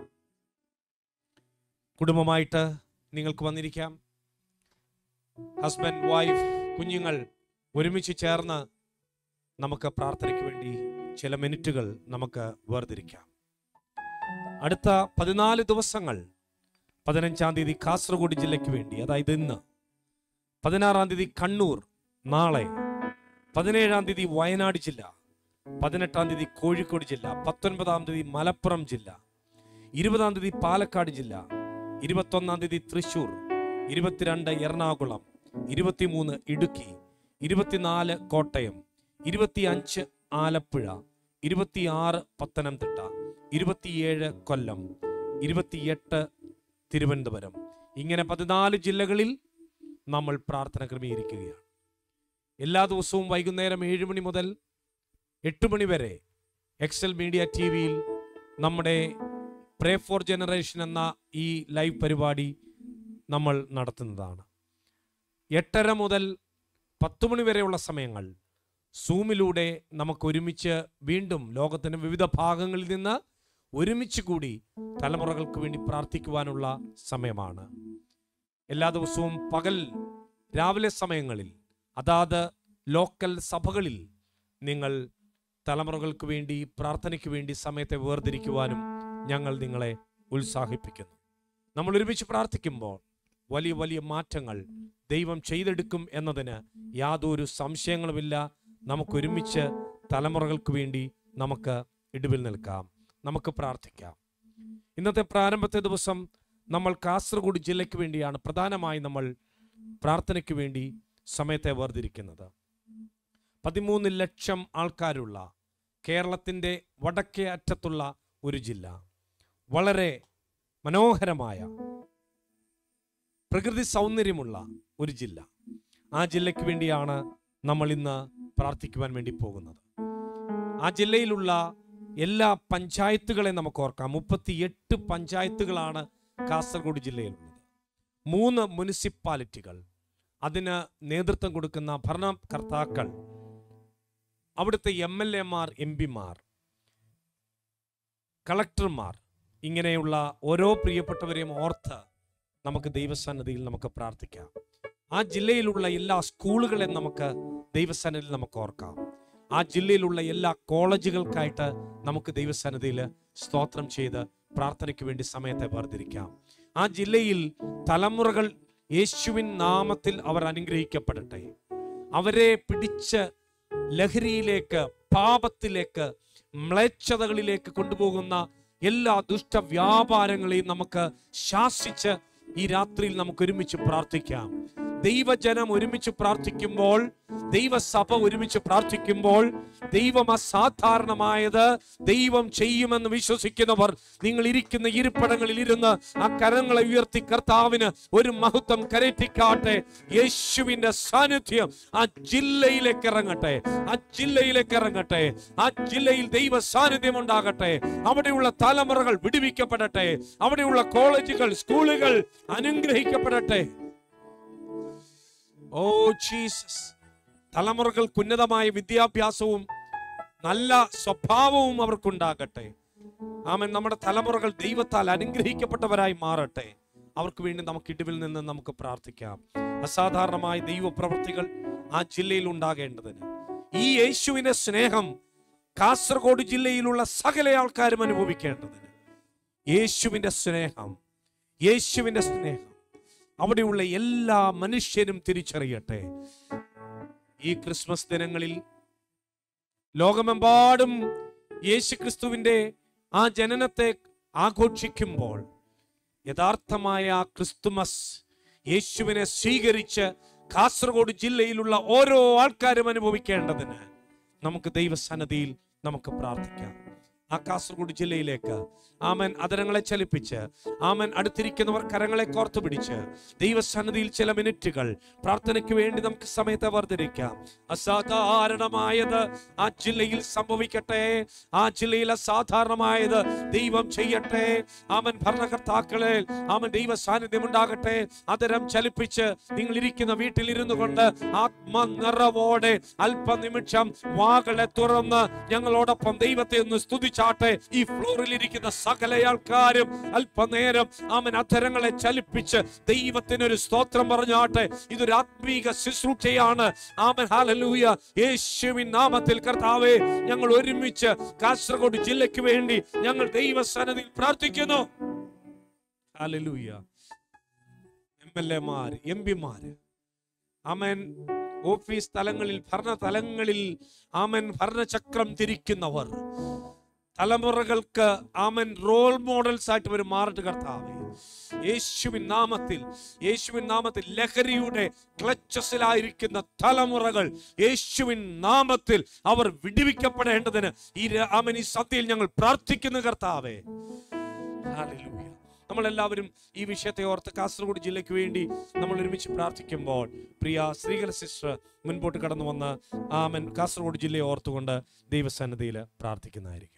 കുടുംബമായിട്ട് നിങ്ങൾക്ക് വന്നിരിക്കാം ഹസ്ബൻഡ് വൈഫ് കുഞ്ഞുങ്ങൾ ഒരുമിച്ച് ചേർന്ന് നമുക്ക് പ്രാർത്ഥനയ്ക്ക് വേണ്ടി ചില മിനിറ്റുകൾ നമുക്ക് വേർതിരിക്കാം അടുത്ത പതിനാല് ദിവസങ്ങൾ പതിനഞ്ചാം തീയതി കാസർഗോഡ് ജില്ലയ്ക്ക് വേണ്ടി അതായത് ഇന്ന് പതിനാറാം തീയതി കണ്ണൂർ നാളെ പതിനേഴാം തീയതി വയനാട് ജില്ല പതിനെട്ടാം തീയതി കോഴിക്കോട് ജില്ല പത്തൊൻപതാം തീയതി മലപ്പുറം ജില്ല ഇരുപതാം തീയതി പാലക്കാട് ജില്ല ഇരുപത്തൊന്നാം തീയതി തൃശൂർ ഇരുപത്തിരണ്ട് എറണാകുളം ഇരുപത്തിമൂന്ന് ഇടുക്കി ഇരുപത്തിനാല് കോട്ടയം ഇരുപത്തിയഞ്ച് ആലപ്പുഴ ഇരുപത്തിയാറ് പത്തനംതിട്ട ഇരുപത്തിയേഴ് കൊല്ലം ഇരുപത്തിയെട്ട് തിരുവനന്തപുരം ഇങ്ങനെ പതിനാല് ജില്ലകളിൽ നമ്മൾ പ്രാർത്ഥന ക്രമീകരിക്കുകയാണ് എല്ലാ ദിവസവും വൈകുന്നേരം ഏഴ് മണി മുതൽ എട്ട് മണി വരെ എക്സൽ മീഡിയ ടി വിയിൽ നമ്മുടെ പ്രേ ഫോർ ജനറേഷൻ എന്ന ഈ ലൈവ് പരിപാടി നമ്മൾ നടത്തുന്നതാണ് എട്ടര മുതൽ പത്ത് മണി വരെയുള്ള സമയങ്ങൾ സൂമിലൂടെ നമുക്ക് ഒരുമിച്ച് വീണ്ടും ലോകത്തിന്റെ വിവിധ ഭാഗങ്ങളിൽ നിന്ന് ഒരുമിച്ച് കൂടി തലമുറകൾക്ക് വേണ്ടി പ്രാർത്ഥിക്കുവാനുള്ള സമയമാണ് എല്ലാ ദിവസവും പകൽ രാവിലെ സമയങ്ങളിൽ അതാത് ലോക്കൽ സഭകളിൽ നിങ്ങൾ തലമുറകൾക്ക് വേണ്ടി പ്രാർത്ഥനയ്ക്ക് വേണ്ടി സമയത്തെ വേർതിരിക്കുവാനും ഞങ്ങൾ നിങ്ങളെ ഉത്സാഹിപ്പിക്കുന്നു നമ്മൾ ഒരുമിച്ച് പ്രാർത്ഥിക്കുമ്പോൾ വലിയ വലിയ മാറ്റങ്ങൾ ദൈവം ചെയ്തെടുക്കും എന്നതിന് യാതൊരു സംശയങ്ങളുമില്ല നമുക്ക് ഒരുമിച്ച് തലമുറകൾക്ക് വേണ്ടി നമുക്ക് ഇടിവിൽ നിൽക്കാം നമുക്ക് പ്രാർത്ഥിക്കാം ഇന്നത്തെ പ്രാരംഭത്തെ ദിവസം നമ്മൾ കാസർഗോഡ് ജില്ലയ്ക്ക് വേണ്ടിയാണ് പ്രധാനമായി നമ്മൾ പ്രാർത്ഥനയ്ക്ക് വേണ്ടി സമയത്തെ വേർതിരിക്കുന്നത് പതിമൂന്ന് ലക്ഷം ആൾക്കാരുള്ള കേരളത്തിൻ്റെ വടക്കേ അറ്റത്തുള്ള ഒരു ജില്ല വളരെ മനോഹരമായ പ്രകൃതി സൗന്ദര്യമുള്ള ഒരു ജില്ല ആ ജില്ലയ്ക്ക് വേണ്ടിയാണ് നമ്മൾ ഇന്ന് പ്രാർത്ഥിക്കുവാൻ വേണ്ടി പോകുന്നത് ആ ജില്ലയിലുള്ള എല്ലാ പഞ്ചായത്തുകളെ നമുക്ക് ഓർക്കാം മുപ്പത്തിയെട്ട് പഞ്ചായത്തുകളാണ് കാസർഗോഡ് ജില്ലയിലുള്ളത് മൂന്ന് മുനിസിപ്പാലിറ്റികൾ അതിന് നേതൃത്വം കൊടുക്കുന്ന ഭരണകർത്താക്കൾ അവിടുത്തെ എം എൽ എമാർ എം പിമാർ കളക്ടർമാർ ഇങ്ങനെയുള്ള ഓരോ പ്രിയപ്പെട്ടവരെയും ഓർത്ത് നമുക്ക് ദൈവസന്നിധിയിൽ നമുക്ക് പ്രാർത്ഥിക്കാം ആ ജില്ലയിലുള്ള എല്ലാ സ്കൂളുകളെ നമുക്ക് ദൈവസന്നിധിയിൽ നമുക്ക് ഓർക്കാം ആ ജില്ലയിലുള്ള എല്ലാ കോളേജുകൾക്കായിട്ട് നമുക്ക് ദൈവസന്നിധിയിൽ സ്തോത്രം ചെയ്ത് പ്രാർത്ഥനയ്ക്ക് വേണ്ടി സമയത്തെ വേർതിരിക്കാം ആ ജില്ലയിൽ തലമുറകൾ യേശുവിൻ നാമത്തിൽ അവർ അനുഗ്രഹിക്കപ്പെടട്ടെ അവരെ പിടിച്ച് ലഹരിയിലേക്ക് പാപത്തിലേക്ക് മ്ലേച്ഛതകളിലേക്ക് കൊണ്ടുപോകുന്ന എല്ലാ ദുഷ്ടവ്യാപാരങ്ങളെയും നമുക്ക് ശാസിച്ച് ഈ രാത്രിയിൽ നമുക്ക് ഒരുമിച്ച് പ്രാർത്ഥിക്കാം ദൈവജനം ഒരുമിച്ച് പ്രാർത്ഥിക്കുമ്പോൾ ദൈവസഭ ഒരുമിച്ച് പ്രാർത്ഥിക്കുമ്പോൾ ദൈവം അസാധാരണമായത് ദൈവം ചെയ്യുമെന്ന് വിശ്വസിക്കുന്നവർ നിങ്ങൾ ഇരിക്കുന്ന ഇരിപ്പിടങ്ങളിൽ ഇരുന്ന് ആ കരങ്ങളെ ഉയർത്തി കർത്താവിന് ഒരു മഹത്വം കരറ്റിക്കാട്ടെ യേശുവിന്റെ സാന്നിധ്യം ആ ജില്ലയിലേക്ക് ഇറങ്ങട്ടെ ആ ജില്ലയിലേക്ക് ഇറങ്ങട്ടെ ആ ജില്ലയിൽ ദൈവ സാന്നിധ്യം ഉണ്ടാകട്ടെ അവിടെയുള്ള തലമുറകൾ വിടുവിക്കപ്പെടട്ടെ അവിടെയുള്ള കോളേജുകൾ സ്കൂളുകൾ അനുഗ്രഹിക്കപ്പെടട്ടെ ഓ ജീസസ് തലമുറകൾക്ക് ഉന്നതമായ വിദ്യാഭ്യാസവും നല്ല സ്വഭാവവും അവർക്കുണ്ടാകട്ടെ ആമൻ നമ്മുടെ തലമുറകൾ ദൈവത്താൽ അനുഗ്രഹിക്കപ്പെട്ടവരായി മാറട്ടെ അവർക്ക് വേണ്ടി നമുക്ക് ഇടിവിൽ നിന്ന് നമുക്ക് പ്രാർത്ഥിക്കാം അസാധാരണമായ ദൈവപ്രവൃത്തികൾ ആ ജില്ലയിൽ ഉണ്ടാകേണ്ടതിന് ഈ യേശുവിന്റെ സ്നേഹം കാസർഗോഡ് ജില്ലയിലുള്ള സകല ആൾക്കാരും അനുഭവിക്കേണ്ടതിന് യേശുവിന്റെ സ്നേഹം യേശുവിന്റെ സ്നേഹം അവിടെയുള്ള എല്ലാ മനുഷ്യരും തിരിച്ചറിയട്ടെ ഈ ക്രിസ്മസ് ദിനങ്ങളിൽ ലോകമെമ്പാടും യേശുക്രിസ്തുവിന്റെ ആ ജനനത്തെ ആഘോഷിക്കുമ്പോൾ യഥാർത്ഥമായ ആ ക്രിസ്തുമസ് യേശുവിനെ സ്വീകരിച്ച് കാസർഗോഡ് ജില്ലയിലുള്ള ഓരോ ആൾക്കാരും അനുഭവിക്കേണ്ടതിന് നമുക്ക് ദൈവസന്നതിയിൽ നമുക്ക് പ്രാർത്ഥിക്കാം ആ കാസർഗോഡ് ജില്ലയിലേക്ക് ആമൻ അതരങ്ങളെ ചലിപ്പിച്ച് ആമൻ അടുത്തിരിക്കുന്നവർ കരങ്ങളെ കോർത്തു പിടിച്ച് ദൈവസന്നിധിയിൽ ചില മിനിറ്റുകൾ പ്രാർത്ഥനയ്ക്ക് വേണ്ടി നമുക്ക് സമയത്തെ വർദ്ധിരിക്കാം അസാധാരണമായത് ആ ജില്ലയിൽ സംഭവിക്കട്ടെ ആ ജില്ലയിൽ അസാധാരണമായത് ദൈവം ചെയ്യട്ടെ ആമൻ ഭരണകർത്താക്കളെ ആമൻ ദൈവ സാന്നിധ്യം ഉണ്ടാകട്ടെ അതരം ചലിപ്പിച്ച് നിങ്ങൾ ഇരിക്കുന്ന വീട്ടിൽ ഇരുന്നു കൊണ്ട് ആത്മനിറവോടെ അല്പനിമിഷം വാകളെ തുറന്ന് ഞങ്ങളോടൊപ്പം ദൈവത്തെ ഒന്ന് സ്തുതിച്ചാട്ടെ ഈ ഫ്ലോറിൽ ഇരിക്കുന്ന സകല ആൾക്കാരും അല്പനേരം ആമൻ അധരങ്ങളെ ചലിപ്പിച്ച് ദൈവത്തിനൊരു സ്തോത്രം പറഞ്ഞാട്ടെ ഇതൊരു ആത്മീക ശുശ്രൂഷയാണ് ആമൻ ഹാലലൂയ യേശുവിൻ നാമത്തിൽ കർത്താവേ ഞങ്ങൾ ഒരുമിച്ച് കാസർഗോഡ് ജില്ലയ്ക്ക് വേണ്ടി ഞങ്ങൾ ദൈവസന്നതിയിൽ പ്രാർത്ഥിക്കുന്നു ഹാലലൂയ എം എൽ എമാർ എം പിമാര് ആമൻ ഓഫീസ് തലങ്ങളിൽ ഭരണ തലങ്ങളിൽ ആമൻ ഭരണചക്രം തിരിക്കുന്നവർ തലമുറകൾക്ക് ആമൻ റോൾ മോഡൽസ് ആയിട്ട് ഒരു മാറിട്ട് കർത്താവേ യേശുവിൻ നാമത്തിൽ യേശുവിൻ നാമത്തിൽ ലഹരിയുടെ ക്ലച്ചസിലായിരിക്കുന്ന തലമുറകൾ യേശുവിൻ നാമത്തിൽ അവർ വിടുവിക്കപ്പെടേണ്ടതിന് ഈ ര- ആമൻ ഈ സത്യയിൽ ഞങ്ങൾ പ്രാർത്ഥിക്കുന്നു കർത്താവേ ഹല്ലേലൂയ നമ്മളെല്ലാവരും ഈ വിഷയത്തെ ഓർത്ത് കാസർഗോഡ് ജില്ലയ്ക്ക് വേണ്ടി നമ്മൾ ഒരുമിച്ച് പ്രാർത്ഥിക്കുമ്പോൾ പ്രിയ ശ്രീകല സിസ്റ്റർ മുൻപോട്ട് കടന്നു വന്ന് ആമൻ കാസർഗോഡ് ജില്ലയെ ഓർത്തുകൊണ്ട് ദൈവസന്നിധിയിൽ പ്രാർത്ഥിക്കുന്നതായിരിക്കും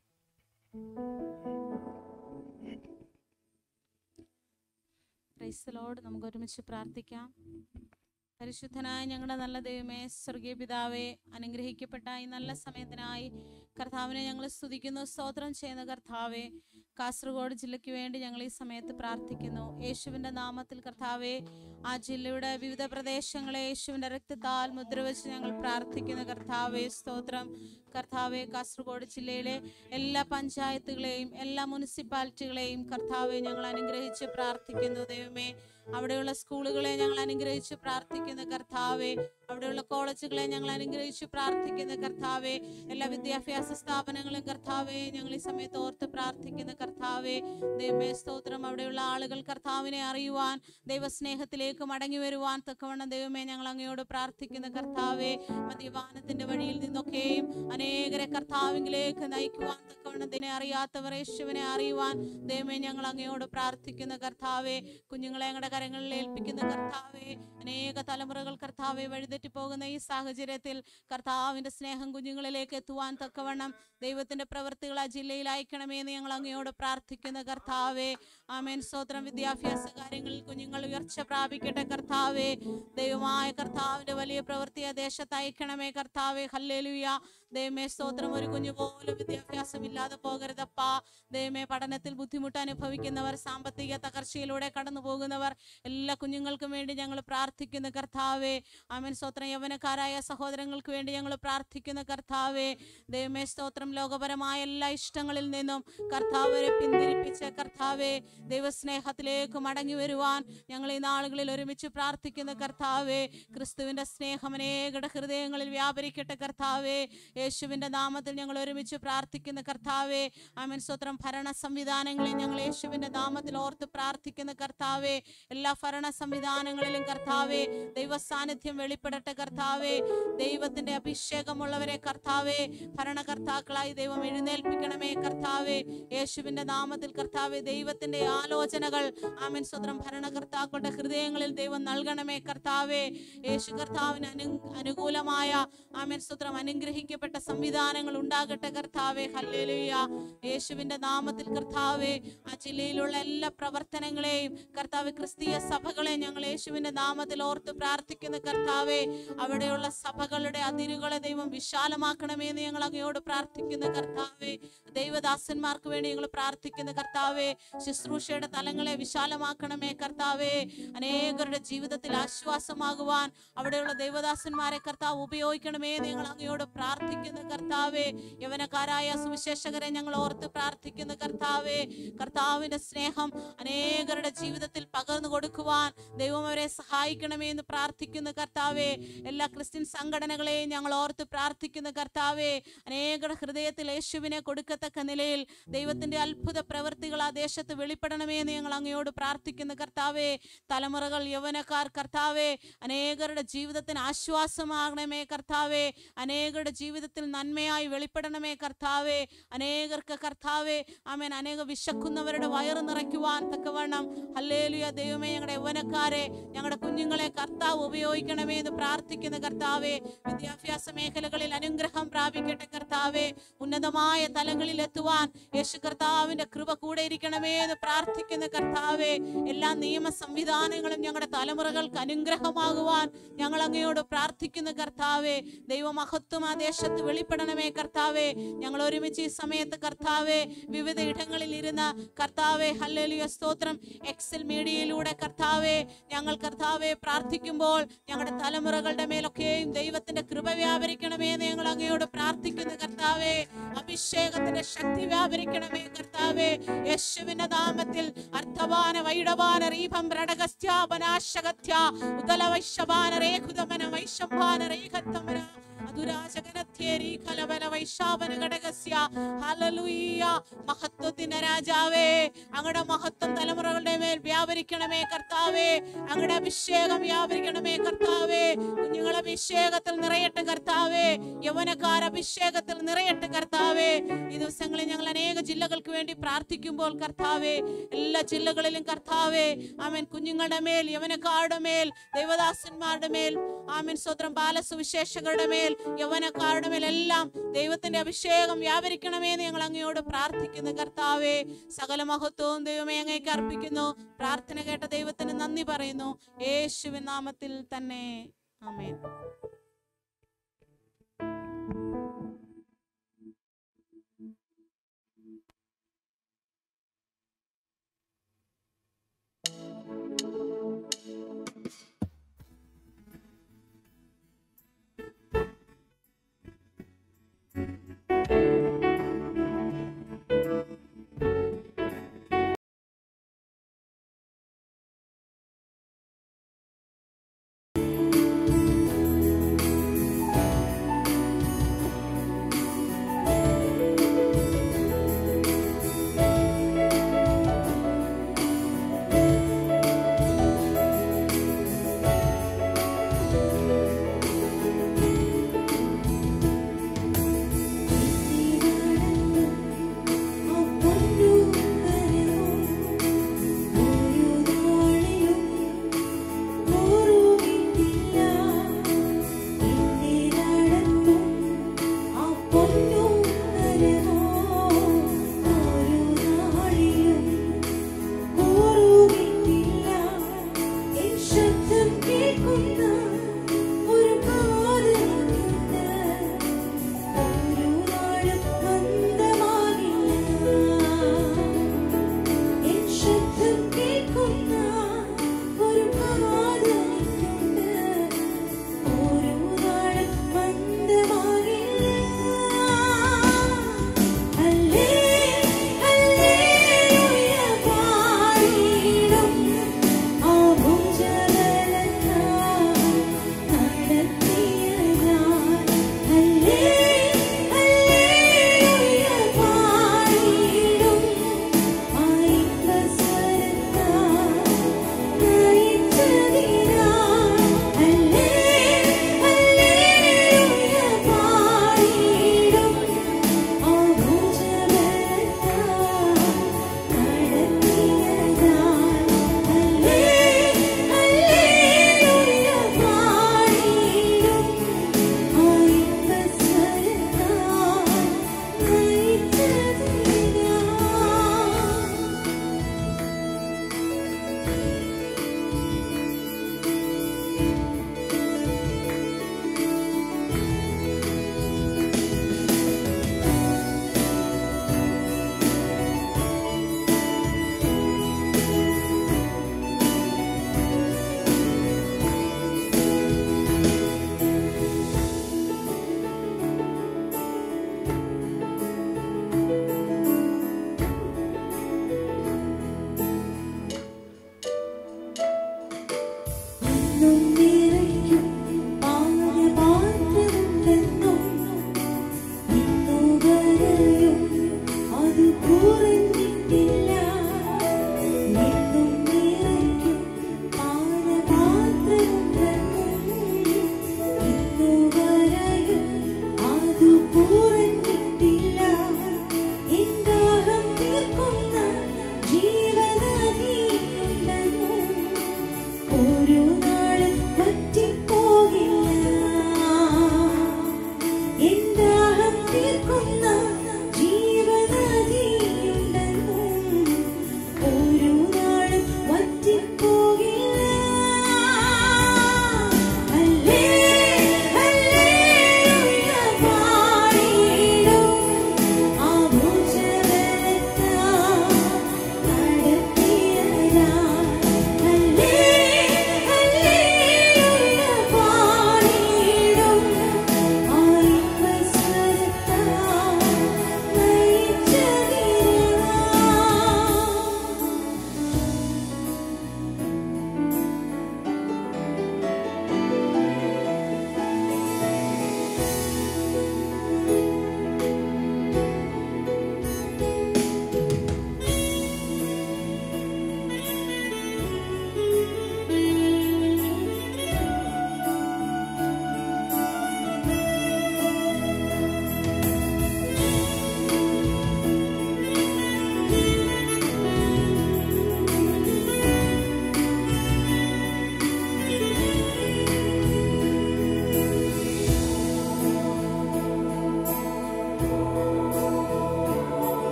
ക്രൈസ്തലോട് നമുക്ക് ഒരുമിച്ച് പ്രാർത്ഥിക്കാം പരിശുദ്ധനായ ഞങ്ങളുടെ നല്ല ദൈവമേ സ്വർഗീയ പിതാവേ അനുഗ്രഹിക്കപ്പെട്ട ഈ നല്ല സമയത്തിനായി കർത്താവിനെ ഞങ്ങൾ സ്തുതിക്കുന്നു സ്തോത്രം ചെയ്യുന്ന കർത്താവെ കാസർഗോഡ് ജില്ലയ്ക്ക് വേണ്ടി ഞങ്ങൾ ഈ സമയത്ത് പ്രാർത്ഥിക്കുന്നു യേശുവിൻ്റെ നാമത്തിൽ കർത്താവെ ആ ജില്ലയുടെ വിവിധ പ്രദേശങ്ങളെ യേശുവിൻ്റെ രക്തത്താൽ മുദ്രവെച്ച് ഞങ്ങൾ പ്രാർത്ഥിക്കുന്നു കർത്താവെ സ്തോത്രം കർത്താവെ കാസർഗോഡ് ജില്ലയിലെ എല്ലാ പഞ്ചായത്തുകളെയും എല്ലാ മുനിസിപ്പാലിറ്റികളെയും കർത്താവെ ഞങ്ങൾ അനുഗ്രഹിച്ച് പ്രാർത്ഥിക്കുന്നു ദൈവമേ അവിടെയുള്ള സ്കൂളുകളെ ഞങ്ങൾ അനുഗ്രഹിച്ച് പ്രാർത്ഥിക്കുന്ന കർത്താവെ അവിടെയുള്ള കോളേജുകളെ ഞങ്ങൾ അനുഗ്രഹിച്ച് പ്രാർത്ഥിക്കുന്ന കർത്താവെ എല്ലാ വിദ്യാഭ്യാസ സ്ഥാപനങ്ങളും കർത്താവെ ഞങ്ങൾ ഈ സമയത്ത് ഓർത്ത് പ്രാർത്ഥിക്കുന്ന കർത്താവെ ദൈവമേ സ്തോത്രം അവിടെയുള്ള ആളുകൾ കർത്താവിനെ അറിയുവാൻ ദൈവസ്നേഹത്തിലേക്ക് മടങ്ങി വരുവാൻ തക്കവണ്ണം ദൈവമേ ഞങ്ങൾ അങ്ങയോട് പ്രാർത്ഥിക്കുന്ന കർത്താവെ മദ്യപാനത്തിന്റെ വഴിയിൽ നിന്നൊക്കെയും അനേകരെ കർത്താവിലേക്ക് നയിക്കുവാൻ തക്കവണ്ണം ഇതിനെ അറിയാത്തവർ യേശുവിനെ അറിയുവാൻ ദൈവമേ ഞങ്ങൾ അങ്ങയോട് പ്രാർത്ഥിക്കുന്ന കർത്താവെ കുഞ്ഞുങ്ങളെ ഞങ്ങളുടെ കരങ്ങളിൽ ഏൽപ്പിക്കുന്ന കർത്താവെ അനേക തലമുറകൾ കർത്താവെ വഴിതെറ്റി പോകുന്ന ഈ സാഹചര്യത്തിൽ കർത്താവിന്റെ സ്നേഹം കുഞ്ഞുങ്ങളിലേക്ക് എത്തുവാൻ തക്കവണ്ണം ദൈവത്തിന്റെ പ്രവൃത്തികൾ ആ ജില്ലയിൽ അയക്കണമേ എന്ന് ഞങ്ങൾ അങ്ങയോട് പ്രാർത്ഥിക്കുന്ന കർത്താവെ ആമേൻ സ്തോത്രം വിദ്യാഭ്യാസ കാര്യങ്ങളിൽ കുഞ്ഞുങ്ങൾ ഉയർച്ച പ്രാപിക്കട്ടെ കർത്താവെ ദൈവമായ കർത്താവിന്റെ വലിയ പ്രവൃത്തി ആ ദേശത്ത് അയക്കണമേ കർത്താവെ ഹല്ലേലൂയ ദൈവമേ സ്തോത്രം ഒരു കുഞ്ഞു പോലും വിദ്യാഭ്യാസമില്ലാതെ പോകരുതപ്പാ ദൈവമേ പഠനത്തിൽ ബുദ്ധിമുട്ട് അനുഭവിക്കുന്നവർ സാമ്പത്തിക തകർച്ചയിലൂടെ കടന്നു പോകുന്നവർ എല്ലാ കുഞ്ഞുങ്ങൾക്കും വേണ്ടി ഞങ്ങൾ പ്രാർത്ഥിക്കുന്ന കർത്താവേ ആമൻ സ്തോത്രം യൗവനക്കാരായ സഹോദരങ്ങൾക്ക് വേണ്ടി ഞങ്ങൾ പ്രാർത്ഥിക്കുന്ന കർത്താവേ ദൈവമേ സ്തോത്രം ലോകപരമായ എല്ലാ ഇഷ്ടങ്ങളിൽ നിന്നും കർത്താവരെ പിന്തിരിപ്പിച്ച കർത്താവേ ദൈവസ്നേഹത്തിലേക്ക് മടങ്ങി വരുവാൻ ഞങ്ങൾ ഈ നാളുകളിൽ ഒരുമിച്ച് പ്രാർത്ഥിക്കുന്ന കർത്താവേ ക്രിസ്തുവിന്റെ സ്നേഹം അനേകരുടെ ഹൃദയങ്ങളിൽ വ്യാപരിക്കട്ടെ കർത്താവേ യേശുവിന്റെ നാമത്തിൽ ഞങ്ങൾ ഒരുമിച്ച് പ്രാർത്ഥിക്കുന്ന കർത്താവേ ആമൻ സ്തോത്രം ഭരണ സംവിധാനങ്ങളിൽ ഞങ്ങൾ യേശുവിന്റെ നാമത്തിൽ ഓർത്ത് പ്രാർത്ഥിക്കുന്ന കർത്താവേ എല്ലാ ഭരണ സംവിധാനങ്ങളിലും കർത്താവേ ദൈവ സാന്നിധ്യം വെളിപ്പെടട്ടെ കർത്താവേ ദൈവത്തിന്റെ അഭിഷേകമുള്ളവരെ കർത്താവേ ഭരണകർത്താക്കളായി ദൈവം എഴുന്നേൽപ്പിക്കണമേ കർത്താവേ യേശുവിന്റെ നാമത്തിൽ കർത്താവേ ദൈവത്തിന്റെ ആലോചനകൾ ആമൻ സ്വതന്ത്രം ഭരണകർത്താക്കളുടെ ഹൃദയങ്ങളിൽ ദൈവം നൽകണമേ കർത്താവേ യേശു കർത്താവിന് അനു അനുകൂലമായ ആമൻ സ്വത്രം അനുഗ്രഹിക്കപ്പെട്ട സംവിധാനങ്ങൾ ഉണ്ടാകട്ടെ കർത്താവേ ഹല്ലേലൂയ യേശുവിന്റെ നാമത്തിൽ കർത്താവേ ആ ജില്ലയിലുള്ള എല്ലാ പ്രവർത്തനങ്ങളെയും കർത്താവ് ക്രിസ്തീയ സഭകളെ ഞങ്ങൾ യേശുവിന്റെ നാമത്തിൽ ഓർത്ത് പ്രാർത്ഥിക്കുന്ന കർത്താവേ അവിടെയുള്ള സഭകളുടെ അതിരുകളെ ദൈവം വിശാലമാക്കണമേ എന്ന് ഞങ്ങൾ അങ്ങയോട് പ്രാർത്ഥിക്കുന്ന കർത്താവേ ദൈവദാസന്മാർക്ക് വേണ്ടി ഞങ്ങൾ പ്രാർത്ഥിക്കുന്ന കർത്താവേ ശുശ്രൂഷയുടെ തലങ്ങളെ വിശാലമാക്കണമേ കർത്താവേ അനേകരുടെ ജീവിതത്തിൽ ആശ്വാസമാകുവാൻ അവിടെയുള്ള ദൈവദാസന്മാരെ കർത്താവ് ഉപയോഗിക്കണമേ എന്ന് ഞങ്ങൾ അങ്ങയോട് പ്രാർത്ഥിക്കുന്ന കർത്താവേ യവനക്കാരായ സുവിശേഷകരെ ഞങ്ങൾ ഓർത്ത് പ്രാർത്ഥിക്കുന്ന കർത്താവേ കർത്താവിന്റെ സ്നേഹം അനേകരുടെ ജീവിതത്തിൽ പകർന്നു കൊടുക്കുവാൻ ദൈവം അവരെ സഹായിക്കണമേ എന്ന് പ്രാർത്ഥിക്കുന്ന കർത്താവേ എല്ലാ ക്രിസ്ത്യൻ സംഘടനകളെയും ഞങ്ങൾ ഓർത്ത് പ്രാർത്ഥിക്കുന്ന കർത്താവേ അനേകരുടെ ഹൃദയത്തിൽ യേശുവിനെ കൊടുക്കത്തക്ക നിലയിൽ ദൈവത്തിന്റെ അത്ഭുത പ്രവൃത്തികൾ ആ ദേശത്ത് വെളിപ്പെടണമേ എന്ന് ഞങ്ങൾ അങ്ങയോട് പ്രാർത്ഥിക്കുന്ന കർത്താവേ തലമുറകൾ യൗവനക്കാർ കർത്താവേ അനേകരുടെ ജീവിതത്തിന് ആശ്വാസമാകണമേ കർത്താവേ അനേകരുടെ ജീവിതത്തിൽ നന്മയായി വെളിപ്പെടണമേ കർത്താവേ അനേകർക്ക് കർത്താവേ ആമേൻ അനേക വിശക്കുന്നവരുടെ വയറ് നിറയ്ക്കുവാൻ തക്കവണ്ണം ഹല്ലേലുയ ദൈവമേ ഞങ്ങളുടെ യൗവനക്കാരെ ഞങ്ങളുടെ കുഞ്ഞുങ്ങളെ കർത്താവ് ഉപയോഗിക്കണമേ എന്ന് പ്രാർത്ഥിക്കുന്ന കർത്താവേ വിദ്യാഭ്യാസ മേഖലകളിൽ അനുഗ്രഹം പ്രാപിക്കട്ടെ കർത്താവേ ഉന്നതമായ തലങ്ങളിൽ എത്തുവാൻ യേശു കർത്താവിന്റെ കൃപ കൂടെ ഇരിക്കണമേ എന്ന് പ്രാർത്ഥിക്കുന്ന കർത്താവേ എല്ലാ നിയമ സംവിധാനങ്ങളും ഞങ്ങളുടെ തലമുറകൾക്ക് അനുഗ്രഹമാകുവാൻ ഞങ്ങൾ അങ്ങയോട് പ്രാർത്ഥിക്കുന്ന കർത്താവേ ദൈവമഹത്വം ആ ദേശത്ത് വെളിപ്പെടണമേ കർത്താവേ ഞങ്ങൾ ഒരുമിച്ച് ഈ സമയത്ത് കർത്താവേ വിവിധ ഇടങ്ങളിൽ ഇരുന്ന കർത്താവേ ഹല്ലേലൂയ സ്തോത്രം എക്സൽ മീഡിയയിലൂടെ കർത്താവേ ഞങ്ങൾ കർത്താവെ പ്രാർത്ഥിക്കുമ്പോൾ ഞങ്ങളുടെ തലമുറകളുടെ മേലൊക്കെയും ദൈവത്തിന്റെ കൃപ വ്യാപരിക്കണമേ എന്ന് ഞങ്ങൾ അങ്ങയോട് പ്രാർത്ഥിക്കുന്ന കർത്താവേ അഭിഷേകത്തിന്റെ ശക്തി വ്യാപരിക്കണമേ കർത്താവേ യേശുവിന്റെ നാമത്തിൽ അർത്ഥവാന വൈഡവാന റീഭം രണഗസ്ത്യാപനാശകത്യ ഉദല വൈശവാന രേഖുതമന വൈശംഭാന രേഖത്തമന അതുരാജകനത്യേരി കലവന വൈശാപന ഘടകസ്യ ഹല്ലേലൂയ മഹത്വത്തിന്റെ രാജാവേ അങ്ങയുടെ മഹത്വം തലമുറകളുടെ മേൽ വ്യാപരിക്കണമേ കർത്താവേ അങ്ങയുടെ അഭിഷേകം വ്യാപരിക്കണമേ കർത്താവേ കുഞ്ഞുങ്ങളെ അഭിഷേകത്തിൽ നിറയട്ടെ കർത്താവേ യൗവനക്കാർ അഭിഷേകത്തിൽ നിറയട്ടെ കർത്താവേ ഈ ദിവസങ്ങളിൽ ഞങ്ങൾ അനേക ജില്ലകൾക്ക് വേണ്ടി പ്രാർത്ഥിക്കുമ്പോൾ കർത്താവേ എല്ലാ ജില്ലകളിലും കർത്താവേ ആമേൻ കുഞ്ഞുങ്ങളുടെ മേൽ യവനക്കാരുടെ മേൽ ദൈവദാസന്മാരുടെ മേൽ ആമേൻ സ്വത്രം ബാലസുവിശേഷകരുടെ മേൽ യൗവനക്കാരുടെ മേൽ എല്ലാം ദൈവത്തിന്റെ അഭിഷേകം വ്യാപരിക്കണമേ എന്ന് ഞങ്ങൾ അങ്ങയോട് പ്രാർത്ഥിക്കുന്നു കർത്താവേ സകല മഹത്വവും ദൈവമേ അങ്ങേക്ക് അർപ്പിക്കുന്നു പ്രാർത്ഥന കേട്ട ദൈവത്തിന് നന്ദി പറയുന്നു യേശുവിൻ നാമത്തിൽ തന്നെ ആമേൻ യേശുവേ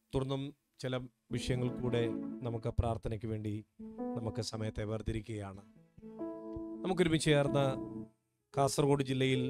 തുടർന്നും ചില വിഷയങ്ങൾ കൂടെ നമുക്ക് പ്രാർത്ഥനയ്ക്ക് വേണ്ടി നമുക്ക് സമയത്തെ വേർതിരിക്കുകയാണ് നമുക്കൊരുമിച്ച് ചേർന്ന് കാസർഗോഡ് ജില്ലയിൽ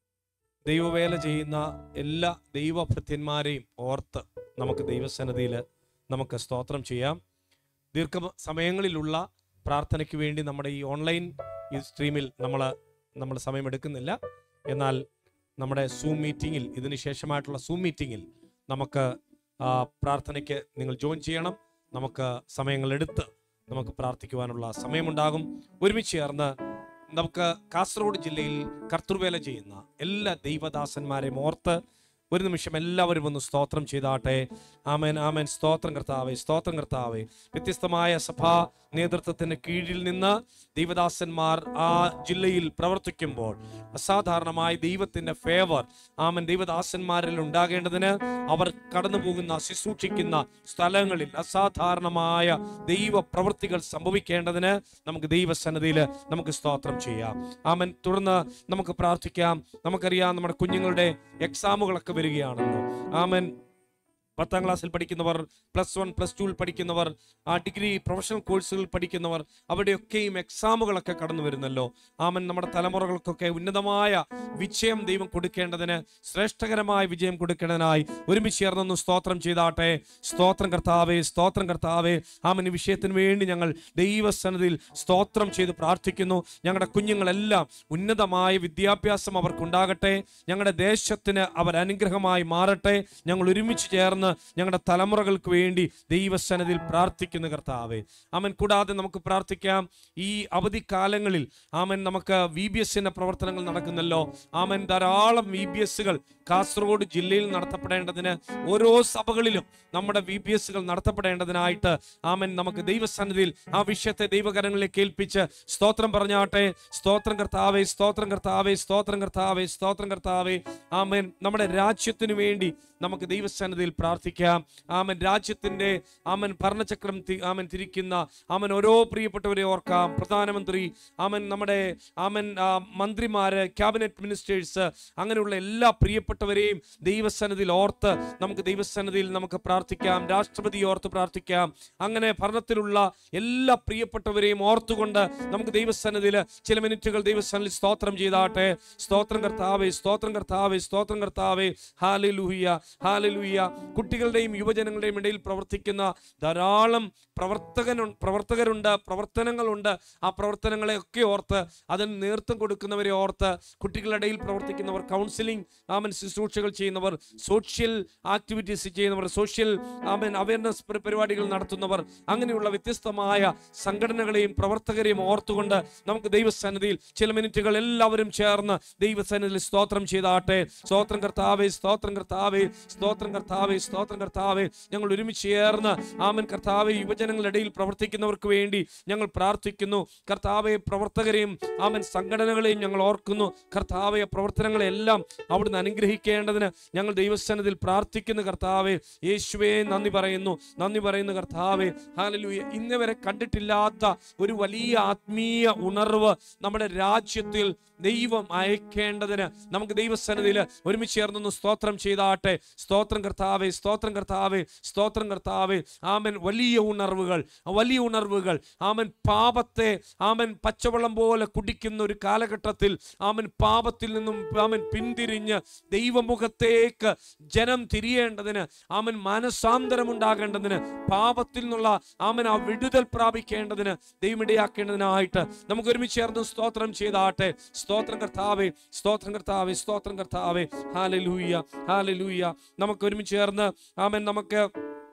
ദൈവവേല ചെയ്യുന്ന എല്ലാ ദൈവഭൃത്യന്മാരെയും ഓർത്ത് നമുക്ക് ദൈവസന്നതിയിൽ നമുക്ക് സ്തോത്രം ചെയ്യാം ദീർഘ സമയങ്ങളിലുള്ള പ്രാർത്ഥനയ്ക്ക് വേണ്ടി നമ്മുടെ ഈ ഓൺലൈൻ ഈ സ്ട്രീമിൽ നമ്മൾ നമ്മൾ സമയമെടുക്കുന്നില്ല എന്നാൽ നമ്മുടെ സൂം മീറ്റിങ്ങിൽ ഇതിന് ശേഷമായിട്ടുള്ള സൂം മീറ്റിങ്ങിൽ നമുക്ക് ആ, പ്രാർത്ഥനയ്ക്ക് നിങ്ങൾ ജോയിൻ ചെയ്യണം നമുക്ക് സമയങ്ങളെടുത്ത് നമുക്ക് പ്രാർത്ഥിക്കുവാനുള്ള സമയമുണ്ടാകും ഒരുമിച്ച് ചേർന്ന് നമുക്ക് കാസർഗോഡ് ജില്ലയിൽ കർത്തൃവേല ചെയ്യുന്ന എല്ലാ ദൈവദാസന്മാരെയും ഓർത്ത് ഒരു നിമിഷം എല്ലാവരും ഒന്ന് സ്തോത്രം ചെയ്താട്ടെ ആമേൻ ആമേൻ സ്തോത്രം കർത്താവേ സ്തോത്രം കർത്താവേ വ്യത്യസ്തമായ സഭാ നേതൃത്വത്തിന് കീഴിൽ നിന്ന് ദൈവദാസന്മാർ ആ ജില്ലയിൽ പ്രവർത്തിക്കുമ്പോൾ അസാധാരണമായ ദൈവത്തിന്റെ ഫേവർ ആമൻ ദൈവദാസന്മാരിൽ ഉണ്ടാകേണ്ടതിന് അവർ കടന്നു പോകുന്ന ശുശ്രൂഷിക്കുന്ന സ്ഥലങ്ങളിൽ അസാധാരണമായ ദൈവ പ്രവൃത്തികൾ സംഭവിക്കേണ്ടതിന് നമുക്ക് ദൈവസന്നതിയിൽ നമുക്ക് സ്തോത്രം ചെയ്യാം ആമൻ തുടർന്ന് നമുക്ക് പ്രാർത്ഥിക്കാം നമുക്കറിയാം നമ്മുടെ കുഞ്ഞുങ്ങളുടെ എക്സാമുകളൊക്കെ വരികയാണല്ലോ ആമൻ പത്താം ക്ലാസ്സിൽ പഠിക്കുന്നവർ പ്ലസ് വൺ പ്ലസ് ടുവിൽ പഠിക്കുന്നവർ ആ ഡിഗ്രി പ്രൊഫഷണൽ കോഴ്സുകളിൽ പഠിക്കുന്നവർ അവിടെയൊക്കെയും എക്സാമുകളൊക്കെ കടന്നു വരുന്നല്ലോ ആമൻ നമ്മുടെ തലമുറകൾക്കൊക്കെ ഉന്നതമായ വിജയം ദൈവം കൊടുക്കേണ്ടതിന് ശ്രേഷ്ഠകരമായ വിജയം കൊടുക്കേണ്ടതിനായി ഒരുമിച്ച് ചേർന്നൊന്ന് സ്തോത്രം ചെയ്താട്ടെ സ്തോത്രം കർത്താവേ സ്തോത്രം കർത്താവേ ആമൻ ഈ വിഷയത്തിന് വേണ്ടി ഞങ്ങൾ ദൈവസന്നതിയിൽ സ്തോത്രം ചെയ്ത് പ്രാർത്ഥിക്കുന്നു ഞങ്ങളുടെ കുഞ്ഞുങ്ങളെല്ലാം ഉന്നതമായ വിദ്യാഭ്യാസം അവർക്കുണ്ടാകട്ടെ ഞങ്ങളുടെ ദേശത്തിന് അവർ അനുഗ്രഹമായി മാറട്ടെ ഞങ്ങൾ ഒരുമിച്ച് ചേർന്ന് ഞങ്ങളുടെ തലമുറകൾക്ക് വേണ്ടി ദൈവസന്നതിയിൽ പ്രാർത്ഥിക്കുന്നു കർത്താവേ ആമൻ കൂടാതെ നമുക്ക് പ്രാർത്ഥിക്കാം ഈ അവധിക്കാലങ്ങളിൽ ആമൻ നമുക്ക് വി ബി എസിന്റെ പ്രവർത്തനങ്ങൾ നടക്കുന്നല്ലോ ആമൻ ധാരാളം വി ബി എസുകൾ കാസർഗോഡ് ജില്ലയിൽ നടത്തപ്പെടേണ്ടതിന് ഓരോ സഭകളിലും നമ്മുടെ വി ബി എസുകൾ നടത്തപ്പെടേണ്ടതിനായിട്ട് ആമൻ നമുക്ക് ദൈവസന്നിധിയിൽ ആ വിഷയത്തെ ദൈവകരങ്ങളിലേക്ക് ഏൽപ്പിച്ച് സ്തോത്രം പറഞ്ഞാട്ടെ സ്തോത്രം കർത്താവേ സ്തോത്രം കർത്താവേ സ്തോത്രം കർത്താവേ സ്തോത്രം കർത്താവേ ആമൻ നമ്മുടെ രാജ്യത്തിനു വേണ്ടി നമുക്ക് ദൈവസന്നിധിയിൽ പ്രാർത്ഥിക്കാം ആമൻ രാജ്യത്തിന്റെ ആമൻ ഭരണചക്രം തി- ആമൻ തിരിക്കുന്ന ആമൻ ഓരോ പ്രിയപ്പെട്ടവരെ ഓർക്കാം പ്രധാനമന്ത്രി ആമൻ നമ്മുടെ ആമൻ ആ, മന്ത്രിമാര് ക്യാബിനറ്റ് മിനിസ്റ്റേഴ്സ് അങ്ങനെയുള്ള എല്ലാ പ്രിയപ്പെട്ടവരെയും ദൈവസന്നിധിയിൽ ഓർത്ത് നമുക്ക് ദൈവസന്നിധിയിൽ നമുക്ക് പ്രാർത്ഥിക്കാം രാഷ്ട്രപതി ഓർത്ത് പ്രാർത്ഥിക്കാം അങ്ങനെ ഭരണത്തിലുള്ള എല്ലാ പ്രിയപ്പെട്ടവരെയും ഓർത്തുകൊണ്ട് നമുക്ക് ദൈവസന്നിധിയിൽ ചില മിനിറ്റുകൾ ദൈവസന്നിധിയിൽ സ്തോത്രം ചെയ്താട്ടെ സ്തോത്രം കർത്താവേ സ്തോത്രം കർത്താവേ സ്തോത്രം കർത്താവേ ഹാലലൂഹ്യ ഹാലലൂഹ്യ കുട്ടികളുടെയും യുവജനങ്ങളുടെയും ഇടയിൽ പ്രവർത്തിക്കുന്ന ധാരാളം പ്രവർത്തകനു പ്രവർത്തകരുണ്ട് പ്രവർത്തനങ്ങളുണ്ട് ആ പ്രവർത്തനങ്ങളെ ഒക്കെ ഓർത്ത് അതിന് നേതൃത്വം കൊടുക്കുന്നവരെ ഓർത്ത് കുട്ടികളുടെ ഇടയിൽ പ്രവർത്തിക്കുന്നവർ കൗൺസിലിംഗ് ആമൻ ശുശ്രൂഷകൾ ചെയ്യുന്നവർ സോഷ്യൽ ആക്ടിവിറ്റീസ് ചെയ്യുന്നവർ സോഷ്യൽ ആമൻ അവയർനെസ് പരിപാടികൾ നടത്തുന്നവർ അങ്ങനെയുള്ള വ്യത്യസ്തമായ സംഘടനകളെയും പ്രവർത്തകരെയും ഓർത്തുകൊണ്ട് നമുക്ക് ദൈവസന്നിധിയിൽ ചില മിനിറ്റുകൾ എല്ലാവരും ചേർന്ന് ദൈവസന്നിധിയിൽ സ്തോത്രം ചെയ്താട്ടെ സ്തോത്രം കർത്താവേ സ്തോത്രം കർത്താവേ സ്തോത്രം കർത്താവേ സ്തോത്രം കർത്താവേ ഞങ്ങൾ ഒരുമിച്ച് ചേർന്ന് ആമൻ കർത്താവെ യുവജനങ്ങളുടെ ഇടയിൽ പ്രവർത്തിക്കുന്നവർക്ക് വേണ്ടി ഞങ്ങൾ പ്രാർത്ഥിക്കുന്നു കർത്താവെ പ്രവർത്തകരെയും ആമൻ സംഘടനകളെയും ഞങ്ങൾ ഓർക്കുന്നു കർത്താവെ പ്രവർത്തനങ്ങളെല്ലാം അവിടുന്ന് അനുഗ്രഹിക്കേണ്ടതിന് ഞങ്ങൾ ദൈവസ്ഥാനത്തിൽ പ്രാർത്ഥിക്കുന്നു കർത്താവെ യേശുവേ നന്ദി പറയുന്നു നന്ദി പറയുന്നു കർത്താവെ ഹാലലൂയ ഇന്ന് വരെ കണ്ടിട്ടില്ലാത്ത ഒരു വലിയ ആത്മീയ ഉണർവ് നമ്മുടെ രാജ്യത്തിൽ ദൈവം അയക്കേണ്ടതിന് നമുക്ക് ദൈവസന്നിധിയിൽ ഒരുമിച്ച് ചേർന്നൊന്ന് സ്തോത്രം ചെയ്താട്ടെ സ്തോത്രം കർത്താവെ സ്തോത്രം കർത്താവെ സ്തോത്രം കർത്താവെ ആമൻ വലിയ ഉണർവുകൾ വലിയ ഉണർവുകൾ ആമൻ പാപത്തെ ആമൻ പച്ചവെള്ളം പോലെ കുടിക്കുന്ന ഒരു കാലഘട്ടത്തിൽ ആമൻ പാപത്തിൽ നിന്നും ആമൻ പിന്തിരിഞ്ഞ് ദൈവമുഖത്തേക്ക് ജനം തിരിയേണ്ടതിന് ആമൻ മനസാന്തരം ഉണ്ടാകേണ്ടതിന് പാപത്തിൽ നിന്നുള്ള ആമൻ ആ വിടുതൽ പ്രാപിക്കേണ്ടതിന് ദൈവം ഇടയാക്കേണ്ടതിനായിട്ട് നമുക്ക് ഒരുമിച്ച് ചേർന്ന് സ്തോത്രം ചെയ്താട്ടെ സ്തോത്രം കർത്താവേ സ്തോത്രം കർത്താവേ സ്തോത്രം കർത്താവേ ഹാലലൂയ ഹാലലൂയ നമുക്ക് ഒരുമിച്ച് ചേർന്ന് ആമൻ നമുക്ക്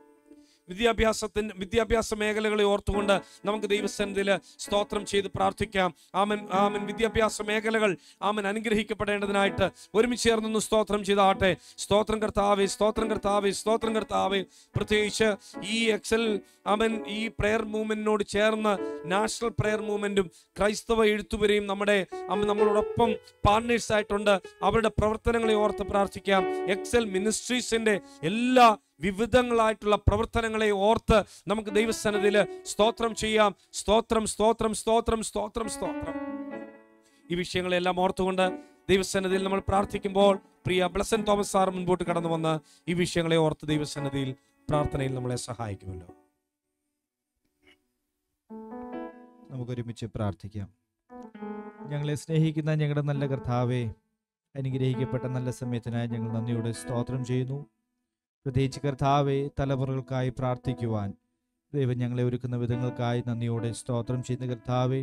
വിദ്യാഭ്യാസത്തിന് വിദ്യാഭ്യാസ മേഖലകളെ ഓർത്തുകൊണ്ട് നമുക്ക് ദൈവസന്നിധിയിൽ സ്തോത്രം ചെയ്ത് പ്രാർത്ഥിക്കാം ആമൻ ആമൻ വിദ്യാഭ്യാസ മേഖലകൾ ആമൻ അനുഗ്രഹിക്കപ്പെടേണ്ടതിനായിട്ട് ഒരുമിച്ച് ചേർന്നൊന്ന് സ്തോത്രം ചെയ്താട്ടെ സ്തോത്രം കർത്താവേ സ്തോത്രം കർത്താവേ സ്തോത്രം കർത്താവേ പ്രത്യേകിച്ച് ഈ എക്സൽ അവൻ ഈ പ്രെയർ മൂവ്മെന്റിനോട് ചേർന്ന് നാഷണൽ പ്രെയർ മൂവ്മെന്റും ക്രൈസ്തവ എഴുത്തുവരെയും നമ്മുടെ അമ്മ നമ്മളോടൊപ്പം പാർട്ട്നേഴ്സ് ആയിട്ടുണ്ട് അവരുടെ പ്രവർത്തനങ്ങളെ ഓർത്ത് പ്രാർത്ഥിക്കാം എക്സൽ മിനിസ്ട്രീസിന്റെ എല്ലാ വിവിധങ്ങളായിട്ടുള്ള പ്രവർത്തനങ്ങളെ ഓർത്ത് നമുക്ക് ദൈവസന്നിധിയിൽ സ്തോത്രം ചെയ്യാം സ്തോത്രം സ്തോത്രം സ്തോത്രം സ്തോത്രം സ്തോത്രം ഈ വിഷയങ്ങളെല്ലാം ഓർത്തുകൊണ്ട് ദൈവസന്നിധിയിൽ നമ്മൾ പ്രാർത്ഥിക്കുമ്പോൾ പ്രിയ ബ്ലസൻ തോമസ് സാർ മുൻപോട്ട് കടന്നു വന്ന് ഈ വിഷയങ്ങളെ ഓർത്ത് ദൈവസന്നിധിയിൽ പ്രാർത്ഥനയിൽ നമ്മളെ സഹായിക്കുമല്ലോ നമുക്കൊരുമിച്ച് പ്രാർത്ഥിക്കാം ഞങ്ങളെ സ്നേഹിക്കുന്ന ഞങ്ങളുടെ നല്ല കർത്താവെ അനുഗ്രഹിക്കപ്പെട്ട നല്ല സമയത്തിനായി ഞങ്ങൾ നന്ദിയോടെ സ്തോത്രം ചെയ്യുന്നു പ്രത്യേകിച്ച് കർത്താവെ തലമുറകൾക്കായി പ്രാർത്ഥിക്കുവാൻ ദൈവം ഞങ്ങളെ ഒരുക്കുന്ന വിധങ്ങൾക്കായി നന്ദിയോടെ സ്തോത്രം ചെയ്യുന്ന കർത്താവെ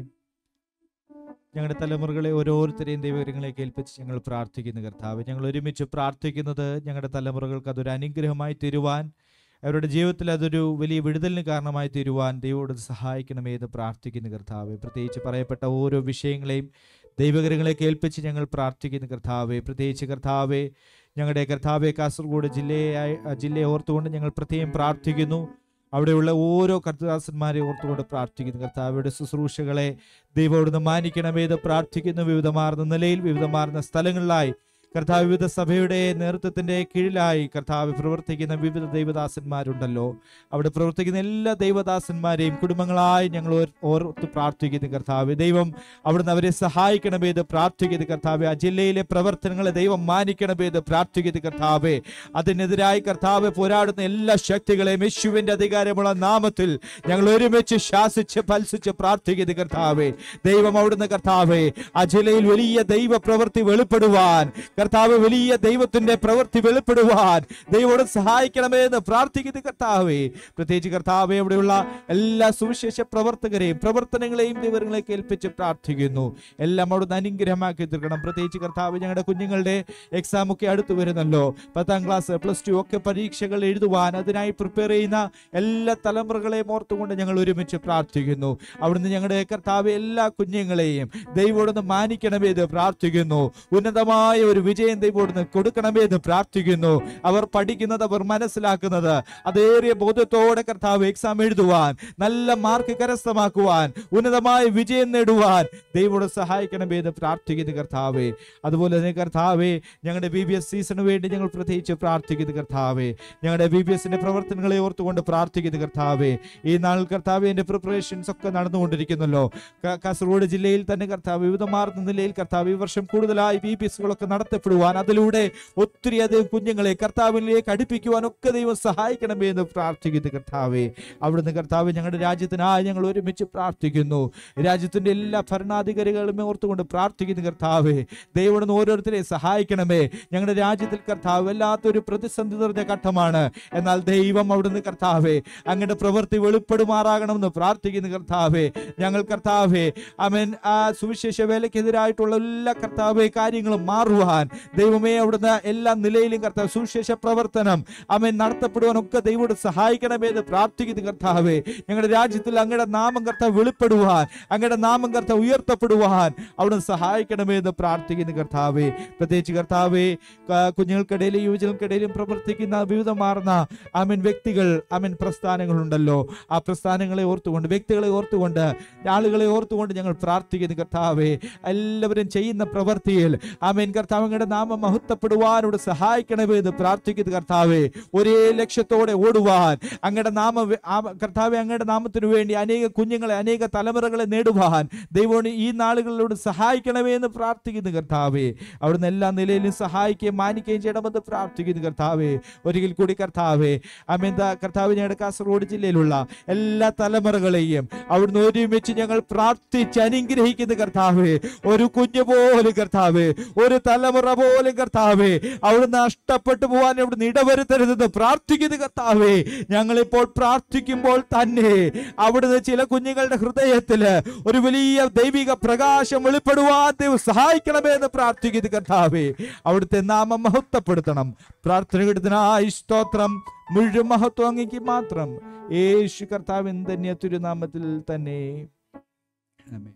ഞങ്ങളുടെ തലമുറകളെ ഓരോരുത്തരെയും ദൈവകരങ്ങളെ കേൾപ്പിച്ച് ഞങ്ങൾ പ്രാർത്ഥിക്കുന്ന കർത്താവ് ഞങ്ങൾ ഒരുമിച്ച് പ്രാർത്ഥിക്കുന്നത് ഞങ്ങളുടെ തലമുറകൾക്ക് അതൊരു അനുഗ്രഹമായി തീരുവാൻ അവരുടെ ജീവിതത്തിൽ അതൊരു വലിയ വിടുതലിന് കാരണമായി തീരുവാൻ ദൈവോട് സഹായിക്കണമേ എന്ന് പ്രാർത്ഥിക്കുന്ന കർത്താവ് പ്രത്യേകിച്ച് പറയപ്പെട്ട ഓരോ വിഷയങ്ങളെയും ദൈവകരങ്ങളെ കേൾപ്പിച്ച് ഞങ്ങൾ പ്രാർത്ഥിക്കുന്ന കർത്താവെ പ്രത്യേകിച്ച് കർത്താവെ ഞങ്ങളുടെ കർത്താവെ കാസർഗോഡ് ജില്ലയായി ജില്ലയെ ഓർത്തുകൊണ്ട് ഞങ്ങൾ പ്രത്യേകം പ്രാർത്ഥിക്കുന്നു അവിടെയുള്ള ഓരോ കർത്തദാസന്മാരെ ഓർത്തുകൊണ്ട് പ്രാർത്ഥിക്കുന്നു കർത്താവയുടെ ശുശ്രൂഷകളെ ദൈവോടുന്ന് മാനിക്കണമേത് പ്രാർത്ഥിക്കുന്നു വിവിധമാർന്ന നിലയിൽ വിവിധമാർന്ന സ്ഥലങ്ങളിലായി കർത്താവ് വിവിധ സഭയുടെ നേതൃത്വത്തിന്റെ കീഴിലായി കർത്താവ് പ്രവർത്തിക്കുന്ന വിവിധ ദൈവദാസന്മാരുണ്ടല്ലോ അവിടെ പ്രവർത്തിക്കുന്ന എല്ലാ ദൈവദാസന്മാരെയും കുടുംബങ്ങളായി ഞങ്ങൾ ഓർ- ഓർത്ത് പ്രാർത്ഥിക്കുന്നു കർത്താവ് ദൈവം അവിടുന്ന് അവരെ സഹായിക്കണമേത് പ്രാർത്ഥിക്കുന്നു കർത്താവ് ആ ജില്ലയിലെ പ്രവർത്തനങ്ങളെ ദൈവം മാനിക്കണമേത് പ്രാർത്ഥിക്കുന്നു കർത്താവെ അതിനെതിരായി കർത്താവ് പോരാടുന്ന എല്ലാ ശക്തികളെയും യേശുവിന്റെ അധികാരമുള്ള നാമത്തിൽ ഞങ്ങൾ ഒരുമിച്ച് ശാസിച്ച് ഫൽസിച്ച് പ്രാർത്ഥിക്കുന്നു കർത്താവെ ദൈവം അവിടുന്ന് കർത്താവെ ആ ജില്ലയിൽ വലിയ ദൈവ പ്രവൃത്തി വെളിപ്പെടുവാൻ കർത്താവ് വലിയ ദൈവത്തിന്റെ പ്രവൃത്തി വെളിപ്പെടുവാൻ ദൈവോട് സഹായിക്കണമേ എന്ന് പ്രാർത്ഥിക്കുന്നു കർത്താവെ പ്രത്യേകിച്ച് കർത്താവെ അവിടെയുള്ള എല്ലാ സുവിശേഷ പ്രവർത്തകരെയും പ്രവർത്തനങ്ങളെയും ദൈവങ്ങളെ കേൾപ്പിച്ച് പ്രാർത്ഥിക്കുന്നു എല്ലാം അവിടുന്ന് അനുഗ്രഹമാക്കി തീർക്കണം പ്രത്യേകിച്ച് കർത്താവ് ഞങ്ങളുടെ കുഞ്ഞുങ്ങളുടെ എക്സാം ഒക്കെ അടുത്ത് വരുന്നല്ലോ പത്താം ക്ലാസ് പ്ലസ് ടു ഒക്കെ പരീക്ഷകൾ എഴുതുവാൻ അതിനായി പ്രിപ്പയർ ചെയ്യുന്ന എല്ലാ തലമുറകളെയും ഓർത്തുകൊണ്ട് ഞങ്ങൾ ഒരുമിച്ച് പ്രാർത്ഥിക്കുന്നു അവിടുന്ന് ഞങ്ങളുടെ കർത്താവ് എല്ലാ കുഞ്ഞുങ്ങളെയും ദൈവോടൊന്ന് മാനിക്കണമേ എന്ന് പ്രാർത്ഥിക്കുന്നു ഉന്നതമായ ഒരു വിജയം ദൈവോടൊന്ന് കൊടുക്കണമേ എന്ന് പ്രാർത്ഥിക്കുന്നു അവർ പഠിക്കുന്നത് അവർ മനസ്സിലാക്കുന്നത് അതേറിയ ബോധ്യത്തോടെ കർത്താവ് എക്സാം എഴുതുവാൻ നല്ല മാർക്ക് കരസ്ഥമാക്കുവാൻ ഉന്നതമായ വിജയം നേടുവാൻ ദൈവോട് സഹായിക്കണമേ എന്ന് പ്രാർത്ഥിക്കുന്നു കർത്താവേ അതുപോലെ തന്നെ കർത്താവേ ഞങ്ങളുടെ ബി ബി എസ് സീസണിന് വേണ്ടി ഞങ്ങൾ പ്രത്യേകിച്ച് പ്രാർത്ഥിക്കുന്നു കർത്താവേ ഞങ്ങളുടെ ബി ബി എസിന്റെ പ്രവർത്തനങ്ങളെ ഓർത്തുകൊണ്ട് പ്രാർത്ഥിക്കുന്നു കർത്താവേ ഈ നാൾ കർത്താവേ എന്റെ പ്രിപ്പറേഷൻസ് ഒക്കെ നടന്നുകൊണ്ടിരിക്കുന്നല്ലോ ക- കാസർഗോഡ് ജില്ലയിൽ തന്നെ കർത്താവ് വിവിധമാർന്ന നിലയിൽ കർത്താവ് ഈ വർഷം കൂടുതലായി ബി ബി എസുകളൊക്കെ നടത്തപ്പെടുവാൻ അതിലൂടെ ഒത്തിരി അധികം കുഞ്ഞുങ്ങളെ കർത്താവിലേക്ക് അടുപ്പിക്കുവാൻ ഒക്കെ ദൈവം സഹായിക്കണമേ എന്ന് പ്രാർത്ഥിക്കുന്നു കർത്താവേ അവിടുന്ന് കർത്താവ് ഞങ്ങളുടെ രാജ്യത്തിനായി ഞങ്ങൾ ഒരുമിച്ച് പ്രാർത്ഥിക്കുന്നു രാജ്യത്തിന്റെ എല്ലാ ഭരണാധികാരികളും ഓർത്തുകൊണ്ട് പ്രാർത്ഥിക്കുന്നു കർത്താവേ ദൈവം ഓരോരുത്തരെ സഹായിക്കണമേ ഞങ്ങളുടെ രാജ്യത്തിൽ കർത്താവ് വല്ലാത്തൊരു പ്രതിസന്ധി നിറഞ്ഞ ഘട്ടമാണ് എന്നാൽ ദൈവം അവിടുന്ന് കർത്താവേ അങ്ങയുടെ പ്രവൃത്തി വെളിപ്പെടുമാറാകണമെന്ന് പ്രാർത്ഥിക്കുന്നു കർത്താവേ ഞങ്ങൾ കർത്താവേ അമൻ ആ സുവിശേഷ വേലയ്ക്കെതിരായിട്ടുള്ള എല്ലാ കർത്താവേ കാര്യങ്ങളും മാറുവാൻ ദൈവമേ അവിടുന്ന് എല്ലാ നിലയിലും കർത്താവ് സുവിശേഷ പ്രവർത്തനം അമൻ നടത്തപ്പെടുവാനൊക്കെ ദൈവോട് സഹായിക്കണമേ എന്ന് പ്രാർത്ഥിക്കുന്നു കർത്താവേ ഞങ്ങളുടെ രാജ്യത്തിൽ അങ്ങയുടെ നാമം കർത്താവ് വെളിപ്പെടുവാൻ അങ്ങയുടെ നാമം കർത്താവ് ഉയർത്തപ്പെടുവാൻ അവിടുന്ന് സഹായിക്കണമേ എന്ന് പ്രാർത്ഥിക്കുന്നു കർത്താവേ പ്രത്യേകിച്ച് കർത്താവേ ക- കുഞ്ഞുങ്ങൾക്കിടയിലും യുവജനങ്ങൾക്കിടയിലും പ്രവർത്തിക്കുന്ന വിവിധമാർന്ന അമൻ വ്യക്തികൾ അമൻ പ്രസ്ഥാനങ്ങളുണ്ടല്ലോ ആ പ്രസ്ഥാനങ്ങളെ ഓർത്തുകൊണ്ട് വ്യക്തികളെ ഓർത്തുകൊണ്ട് ആളുകളെ ഓർത്തുകൊണ്ട് ഞങ്ങൾ പ്രാർത്ഥിക്കുന്നു കർത്താവേ എല്ലാവരും ചെയ്യുന്ന പ്രവൃത്തിയിൽ ആമേൻ കർത്താവ് അങ്ങയുടെ നാമം മഹത്വപ്പെടുവാനോട് സഹായിക്കണമേ എന്ന് പ്രാർത്ഥിക്കുന്നു കർത്താവേ ഒരേ ലക്ഷ്യത്തോടെ ഓടുവാൻ അങ്ങയുടെ നാമ കർത്താവെ അങ്ങയുടെ നാമത്തിനു വേണ്ടി അനേക കുഞ്ഞുങ്ങളെ അനേക തലമുറകളെ നേടുവാൻ ദൈവം ഈ നാളുകളിലൂടെ സഹായിക്കണമേ എന്ന് പ്രാർത്ഥിക്കുന്നു കർത്താവേ അവിടുന്ന് എല്ലാ നിലയിലും സഹായിക്കുകയും മാനിക്കുകയും ചെയ്യണമെന്ന് പ്രാർത്ഥിക്കുന്നു കർത്താവേ ഒരിക്കൽ കൂടി കർത്താവേ അമേന്ത കർത്താവ് ഞങ്ങളുടെ കാസർഗോഡ് ജില്ലയിലുള്ള എല്ലാ തലമുറകളെയും അവിടുന്ന് ഒരുമിച്ച് ഞങ്ങൾ പ്രാർത്ഥിച്ച് അനുഗ്രഹിക്കുന്ന കർത്താവേ ഒരു കുഞ്ഞു പോലും കർത്താവേ ഒരു തലമുറ പോലും കർത്താവേ അവിടുന്ന് നഷ്ടപ്പെട്ടു പോകാൻ അവിടുന്ന് ഇടവരുത്തരുതെന്ന് പ്രാർത്ഥിക്കുന്ന കർത്താവേ ഞങ്ങളിപ്പോൾ പ്രാർത്ഥിക്കുമ്പോൾ തന്നെ അവിടുന്ന് ചില കുഞ്ഞുങ്ങളുടെ ഹൃദയത്തില് ഒരു വലിയ ദൈവിക പ്രകാശം വെളിപ്പെടുവാൻ ദൈവം സഹായിക്കണമേ എന്ന് പ്രാർത്ഥിക്കുന്നു കർത്താവേ അവിടുത്തെ നാമം മഹത്വപ്പെടുത്തണം പ്രാർത്ഥനകടത്തിനായി സ്തോത്രം മുഴുവൻ മഹത്വം അങ്ങേക്ക് മാത്രം യേശു കർത്താവിൻ തന്നെ തിരുനാമത്തിൽ തന്നെ ആമേൻ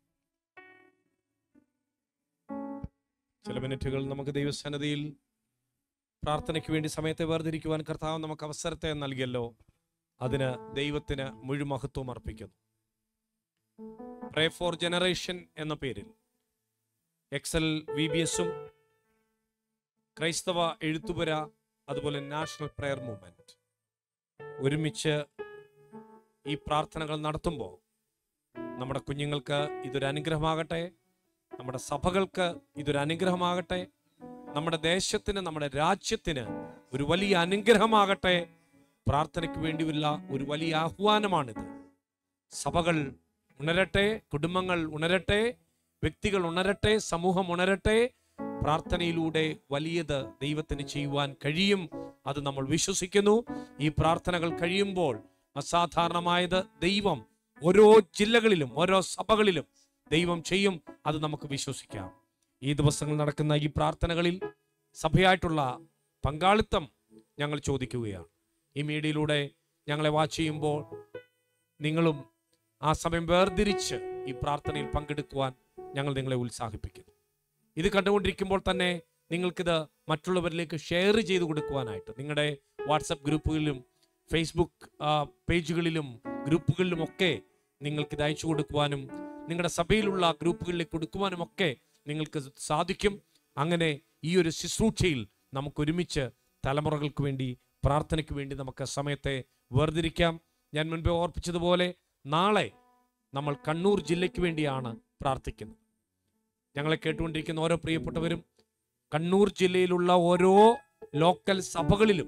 ചില മിനിറ്റുകൾ നമുക്ക് ദൈവസന്നതിയിൽ പ്രാർത്ഥനയ്ക്ക് വേണ്ടി സമയത്തെ വേർതിരിക്കുവാൻ കർത്താവ് നമുക്ക് അവസരത്തെ നൽകിയല്ലോ അതിന് ദൈവത്തിന് മുഴുമഹത്വം അർപ്പിക്കുന്നു പ്രേ ഫോർ ജനറേഷൻ എന്ന പേരിൽ എക്സൽ വി ബി എസും ക്രൈസ്തവ എഴുത്തുപുര അതുപോലെ നാഷണൽ പ്രെയർ മൂവ്മെന്റ് ഒരുമിച്ച് ഈ പ്രാർത്ഥനകൾ നടത്തുമ്പോൾ നമ്മുടെ കുഞ്ഞുങ്ങൾക്ക് ഇതൊരു അനുഗ്രഹമാകട്ടെ നമ്മുടെ സഭകൾക്ക് ഇതൊരു അനുഗ്രഹമാകട്ടെ നമ്മുടെ ദേശത്തിന് നമ്മുടെ രാജ്യത്തിന് ഒരു വലിയ അനുഗ്രഹമാകട്ടെ പ്രാർത്ഥനയ്ക്ക് വേണ്ടിയുള്ള ഒരു വലിയ ആഹ്വാനമാണിത് സഭകൾ ഉണരട്ടെ കുടുംബങ്ങൾ ഉണരട്ടെ വ്യക്തികൾ ഉണരട്ടെ സമൂഹം ഉണരട്ടെ പ്രാർത്ഥനയിലൂടെ വലിയത് ദൈവത്തിന് ചെയ്യുവാൻ കഴിയും അത് നമ്മൾ വിശ്വസിക്കുന്നു ഈ പ്രാർത്ഥനകൾ കഴിയുമ്പോൾ അസാധാരണമായത് ദൈവം ഓരോ ജില്ലകളിലും ഓരോ സഭകളിലും ദൈവം ചെയ്യും അത് നമുക്ക് വിശ്വസിക്കാം ഈ ദിവസങ്ങൾ നടക്കുന്ന ഈ പ്രാർത്ഥനകളിൽ സഭയായിട്ടുള്ള പങ്കാളിത്തം ഞങ്ങൾ ചോദിക്കുകയാണ് ഈ മീഡിയയിലൂടെ ഞങ്ങളെ വാച്ച് ചെയ്യുമ്പോൾ നിങ്ങളും ആ സമയം വേർതിരിച്ച് ഈ പ്രാർത്ഥനയിൽ പങ്കെടുക്കുവാൻ ഞങ്ങൾ നിങ്ങളെ ഉത്സാഹിപ്പിക്കുന്നു ഇത് കണ്ടുകൊണ്ടിരിക്കുമ്പോൾ തന്നെ നിങ്ങൾക്കിത് മറ്റുള്ളവരിലേക്ക് ഷെയർ ചെയ്ത് കൊടുക്കുവാനായിട്ട് നിങ്ങളുടെ വാട്സപ്പ് ഗ്രൂപ്പുകളിലും ഫേസ്ബുക്ക് ആ, പേജുകളിലും ഗ്രൂപ്പുകളിലും ഒക്കെ നിങ്ങൾക്കിത് അയച്ചു കൊടുക്കുവാനും നിങ്ങളുടെ സഭയിലുള്ള ഗ്രൂപ്പുകളിലേക്ക് കൊടുക്കുവാനും ഒക്കെ നിങ്ങൾക്ക് സാധിക്കും അങ്ങനെ ഈ ഒരു ശുശ്രൂഷയിൽ നമുക്ക് ഒരുമിച്ച് തലമുറകൾക്ക് വേണ്ടി പ്രാർത്ഥനയ്ക്ക് വേണ്ടി നമുക്ക് സമയത്തെ വേർതിരിക്കാം ഞാൻ മുൻപേ ഓർപ്പിച്ചതുപോലെ നാളെ നമ്മൾ കണ്ണൂർ ജില്ലയ്ക്ക് വേണ്ടിയാണ് പ്രാർത്ഥിക്കുന്നത് ഞങ്ങളെ കേട്ടുകൊണ്ടിരിക്കുന്ന ഓരോ പ്രിയപ്പെട്ടവരും കണ്ണൂർ ജില്ലയിലുള്ള ഓരോ ലോക്കൽ സഭകളിലും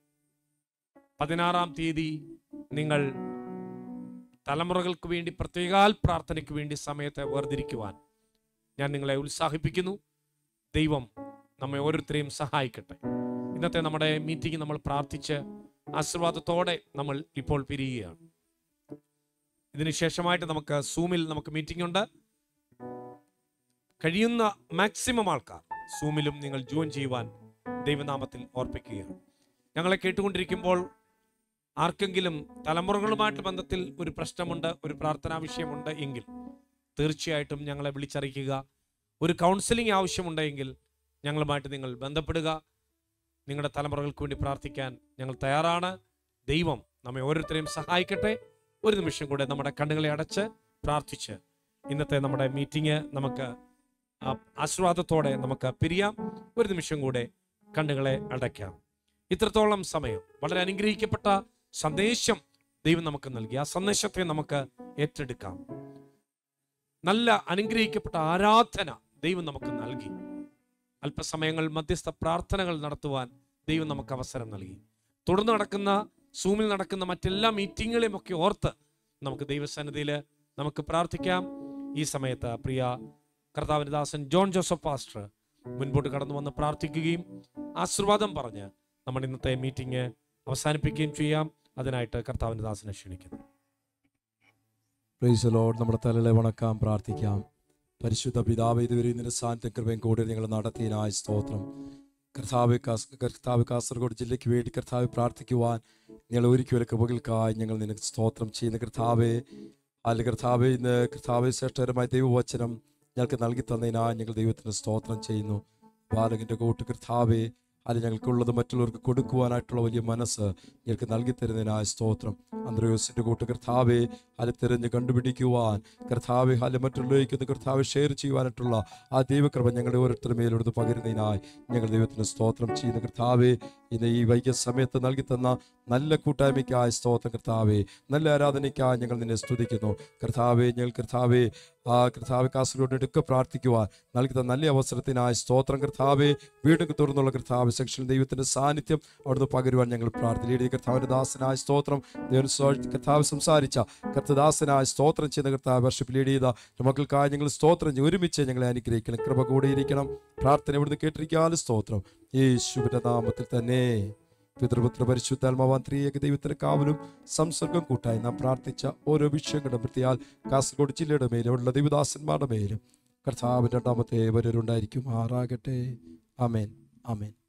പതിനാറാം തീയതി നിങ്ങൾ തലമുറകൾക്ക് വേണ്ടി പ്രത്യേകാൽ പ്രാർത്ഥനയ്ക്ക് വേണ്ടി സമയത്തെ വേർതിരിക്കുവാൻ ഞാൻ നിങ്ങളെ ഉത്സാഹിപ്പിക്കുന്നു ദൈവം നമ്മെ ഓരോരുത്തരെയും സഹായിക്കട്ടെ ഇന്നത്തെ നമ്മുടെ മീറ്റിംഗ് നമ്മൾ പ്രാർത്ഥിച്ച് ആശീർവാദത്തോടെ നമ്മൾ ഇപ്പോൾ പിരിയുകയാണ് ഇതിന് ശേഷമായിട്ട് നമുക്ക് സൂമിൽ നമുക്ക് മീറ്റിംഗ് ഉണ്ട് കഴിയുന്ന മാക്സിമം ആൾക്കാർ സൂമിലും നിങ്ങൾ ജോയിൻ ചെയ്യുവാൻ ദൈവനാമത്തിൽ ഓർപ്പിക്കുകയാണ് ഞങ്ങളെ കേട്ടുകൊണ്ടിരിക്കുമ്പോൾ ആർക്കെങ്കിലും തലമുറകളുമായിട്ട് ബന്ധത്തിൽ ഒരു പ്രശ്നമുണ്ട് ഒരു പ്രാർത്ഥനാ വിഷയമുണ്ട് എങ്കിൽ തീർച്ചയായിട്ടും ഞങ്ങളെ വിളിച്ചറിയിക്കുക ഒരു കൗൺസിലിംഗ് ആവശ്യമുണ്ടെങ്കിൽ ഞങ്ങളുമായിട്ട് നിങ്ങൾ ബന്ധപ്പെടുക നിങ്ങളുടെ തലമുറകൾക്ക് വേണ്ടി പ്രാർത്ഥിക്കാൻ ഞങ്ങൾ തയ്യാറാണ് ദൈവം നമ്മെ ഓരോരുത്തരെയും സഹായിക്കട്ടെ ഒരു നിമിഷം കൂടെ നമ്മുടെ കണ്ണുകളെ അടച്ച് പ്രാർത്ഥിച്ച് ഇന്നത്തെ നമ്മുടെ മീറ്റിംഗ് നമുക്ക് ആ ആശീർവാദത്തോടെ നമുക്ക് പിരിയാം ഒരു നിമിഷം കൂടെ കണ്ണുകളെ അടയ്ക്കാം ഇത്രത്തോളം സമയം വളരെ അനുഗ്രഹിക്കപ്പെട്ട സന്ദേശം ദൈവം നമുക്ക് നൽകി ആ സന്ദേശത്തെ നമുക്ക് ഏറ്റെടുക്കാം നല്ല അനുഗ്രഹിക്കപ്പെട്ട ആരാധന ദൈവം നമുക്ക് നൽകി അല്പസമയങ്ങൾ മധ്യസ്ഥ പ്രാർത്ഥനകൾ നടത്തുവാൻ ദൈവം നമുക്ക് അവസരം നൽകി തുടർന്ന് നടക്കുന്ന സൂമിൽ നടക്കുന്ന മറ്റെല്ലാ മീറ്റിങ്ങുകളെയും ഒക്കെ ഓർത്ത് നമുക്ക് ദൈവസന്നിധിയിൽ നമുക്ക് പ്രാർത്ഥിക്കാം ഈ സമയത്ത് പ്രിയ കർത്താവിന്റെ ദാസൻ ജോൺ ജോസഫ് പാസ്റ്റർ മുൻപോട്ട് കടന്നു വന്ന് പ്രാർത്ഥിക്കുകയും ആശീർവാദം പറഞ്ഞ് നമ്മൾ ഇന്നത്തെ മീറ്റിംഗ് അവസാനിപ്പിക്കുകയും ചെയ്യാം അതിനായിട്ട് കർത്താവിന്റെ ദാസനെ ക്ഷണിക്കുന്നു പ്രൈസ് ലോഡ് നമ്മുടെ തലകളെ വണക്കാം പ്രാർത്ഥിക്കാം പരിശുദ്ധ പിതാവ് ഇതുവരെ നിന്റെ സാന്നിധ്യ കൃപയും കൂടി നിങ്ങൾ നടത്തിയതിനായ സ്തോത്രം കർത്താവ് കാസ് കർത്താവ് കാസർഗോഡ് ജില്ലയ്ക്ക് വേണ്ടി കർത്താവ് പ്രാർത്ഥിക്കുവാൻ നിങ്ങൾ ഒരുക്കിയ കൃപകൾക്കായി ഞങ്ങൾ നിനക്ക് സ്തോത്രം ചെയ്യുന്ന കർത്താവെ അല്ല കർത്താവെ ഇന്ന് കർത്താവെ ശ്രേഷ്ഠകരമായ ദൈവവചനം ഞങ്ങൾക്ക് നൽകി തന്നതിനായി ഞങ്ങൾ ദൈവത്തിന് സ്തോത്രം ചെയ്യുന്നു ബാലകന്റെ കൂട്ട് കർത്താവെ അത് ഞങ്ങൾക്കുള്ളത് മറ്റുള്ളവർക്ക് കൊടുക്കുവാനായിട്ടുള്ള വലിയ മനസ്സ് ഞങ്ങൾക്ക് നൽകി തരുന്നതിനായ സ്തോത്രം അന്ത്രയോസിന്റെ കൂട്ട് കർത്താവെ അത് തിരഞ്ഞ് കണ്ടുപിടിക്കുവാൻ കർത്താവെ അല്ല മറ്റുള്ളവർക്ക് ഇത് കർത്താവ് ഷെയർ ചെയ്യുവാനായിട്ടുള്ള ആ ദൈവകൃപ ഞങ്ങളുടെ ഓരോരുത്തരുടെ മേലെടുത്ത് പകരുന്നതിനായി ഞങ്ങൾ ദൈവത്തിന് സ്തോത്രം ചെയ്യുന്ന കർത്താവെ ഇന്ന് ഈ വൈകിയ സമയത്ത് നൽകി തന്ന നല്ല കൂട്ടായ്മയ്ക്കായ സ്തോത്രം കർത്താവെ നല്ല ആരാധനയ്ക്കായി ഞങ്ങൾ നിന്നെ സ്തുതിക്കുന്നു കർത്താവെ ഞങ്ങൾ കർത്താവെ ആ കർത്താവ് കാസർഗോഡിനൊക്കെ പ്രാർത്ഥിക്കുവാൻ നൽകി തന്ന നല്ല അവസരത്തിനായി സ്തോത്രം കർത്താവെ വീണ്ടും തുറന്നുള്ള കർത്താവ് സെക്ഷനിൽ ദൈവത്തിന്റെ സാന്നിധ്യം അവിടുന്ന് പകരുവാൻ ഞങ്ങൾ പ്രാർത്ഥന കർത്താവിന്റെ ദാസനായ സ്തോത്രം ദൈവം സ്വ- കർത്താവ് സംസാരിച്ച കർത്തദാസനായ സ്തോത്രം ചെയ്യുന്ന കർത്താവ് വർഷിപ്പ് ലീഡ് ചെയ്ത മക്കൾക്കായി ഞങ്ങൾ സ്തോത്രം ചെയ്ത് ഒരുമിച്ച് ഞങ്ങളെ അനുഗ്രഹിക്കണം കൃപ കൂടെ ഇരിക്കണം പ്രാർത്ഥന ഇവിടുന്ന് കേട്ടിരിക്കാനും സ്തോത്രം യേശുവിന്റെ നാമത്തിൽ തന്നെ പിതൃപുത്ര പരിശുദ്ധാത്മാവാൻ ത്രിയേക ദൈവത്തിന്റെ കാവലും സംസർഗം കൂട്ടായി നാം പ്രാർത്ഥിച്ച ഓരോ വിഷയങ്ങളുടെ വൃത്തിയാൽ കാസർഗോഡ് ജില്ലയുടെ മേലും ഉള്ള ദൈവദാസന്മാരുടെ മേലും കർത്താവ് രണ്ടാമത്തെ വരരുണ്ടായിരിക്കും ആറാകട്ടെ അമേൻ അമേൻ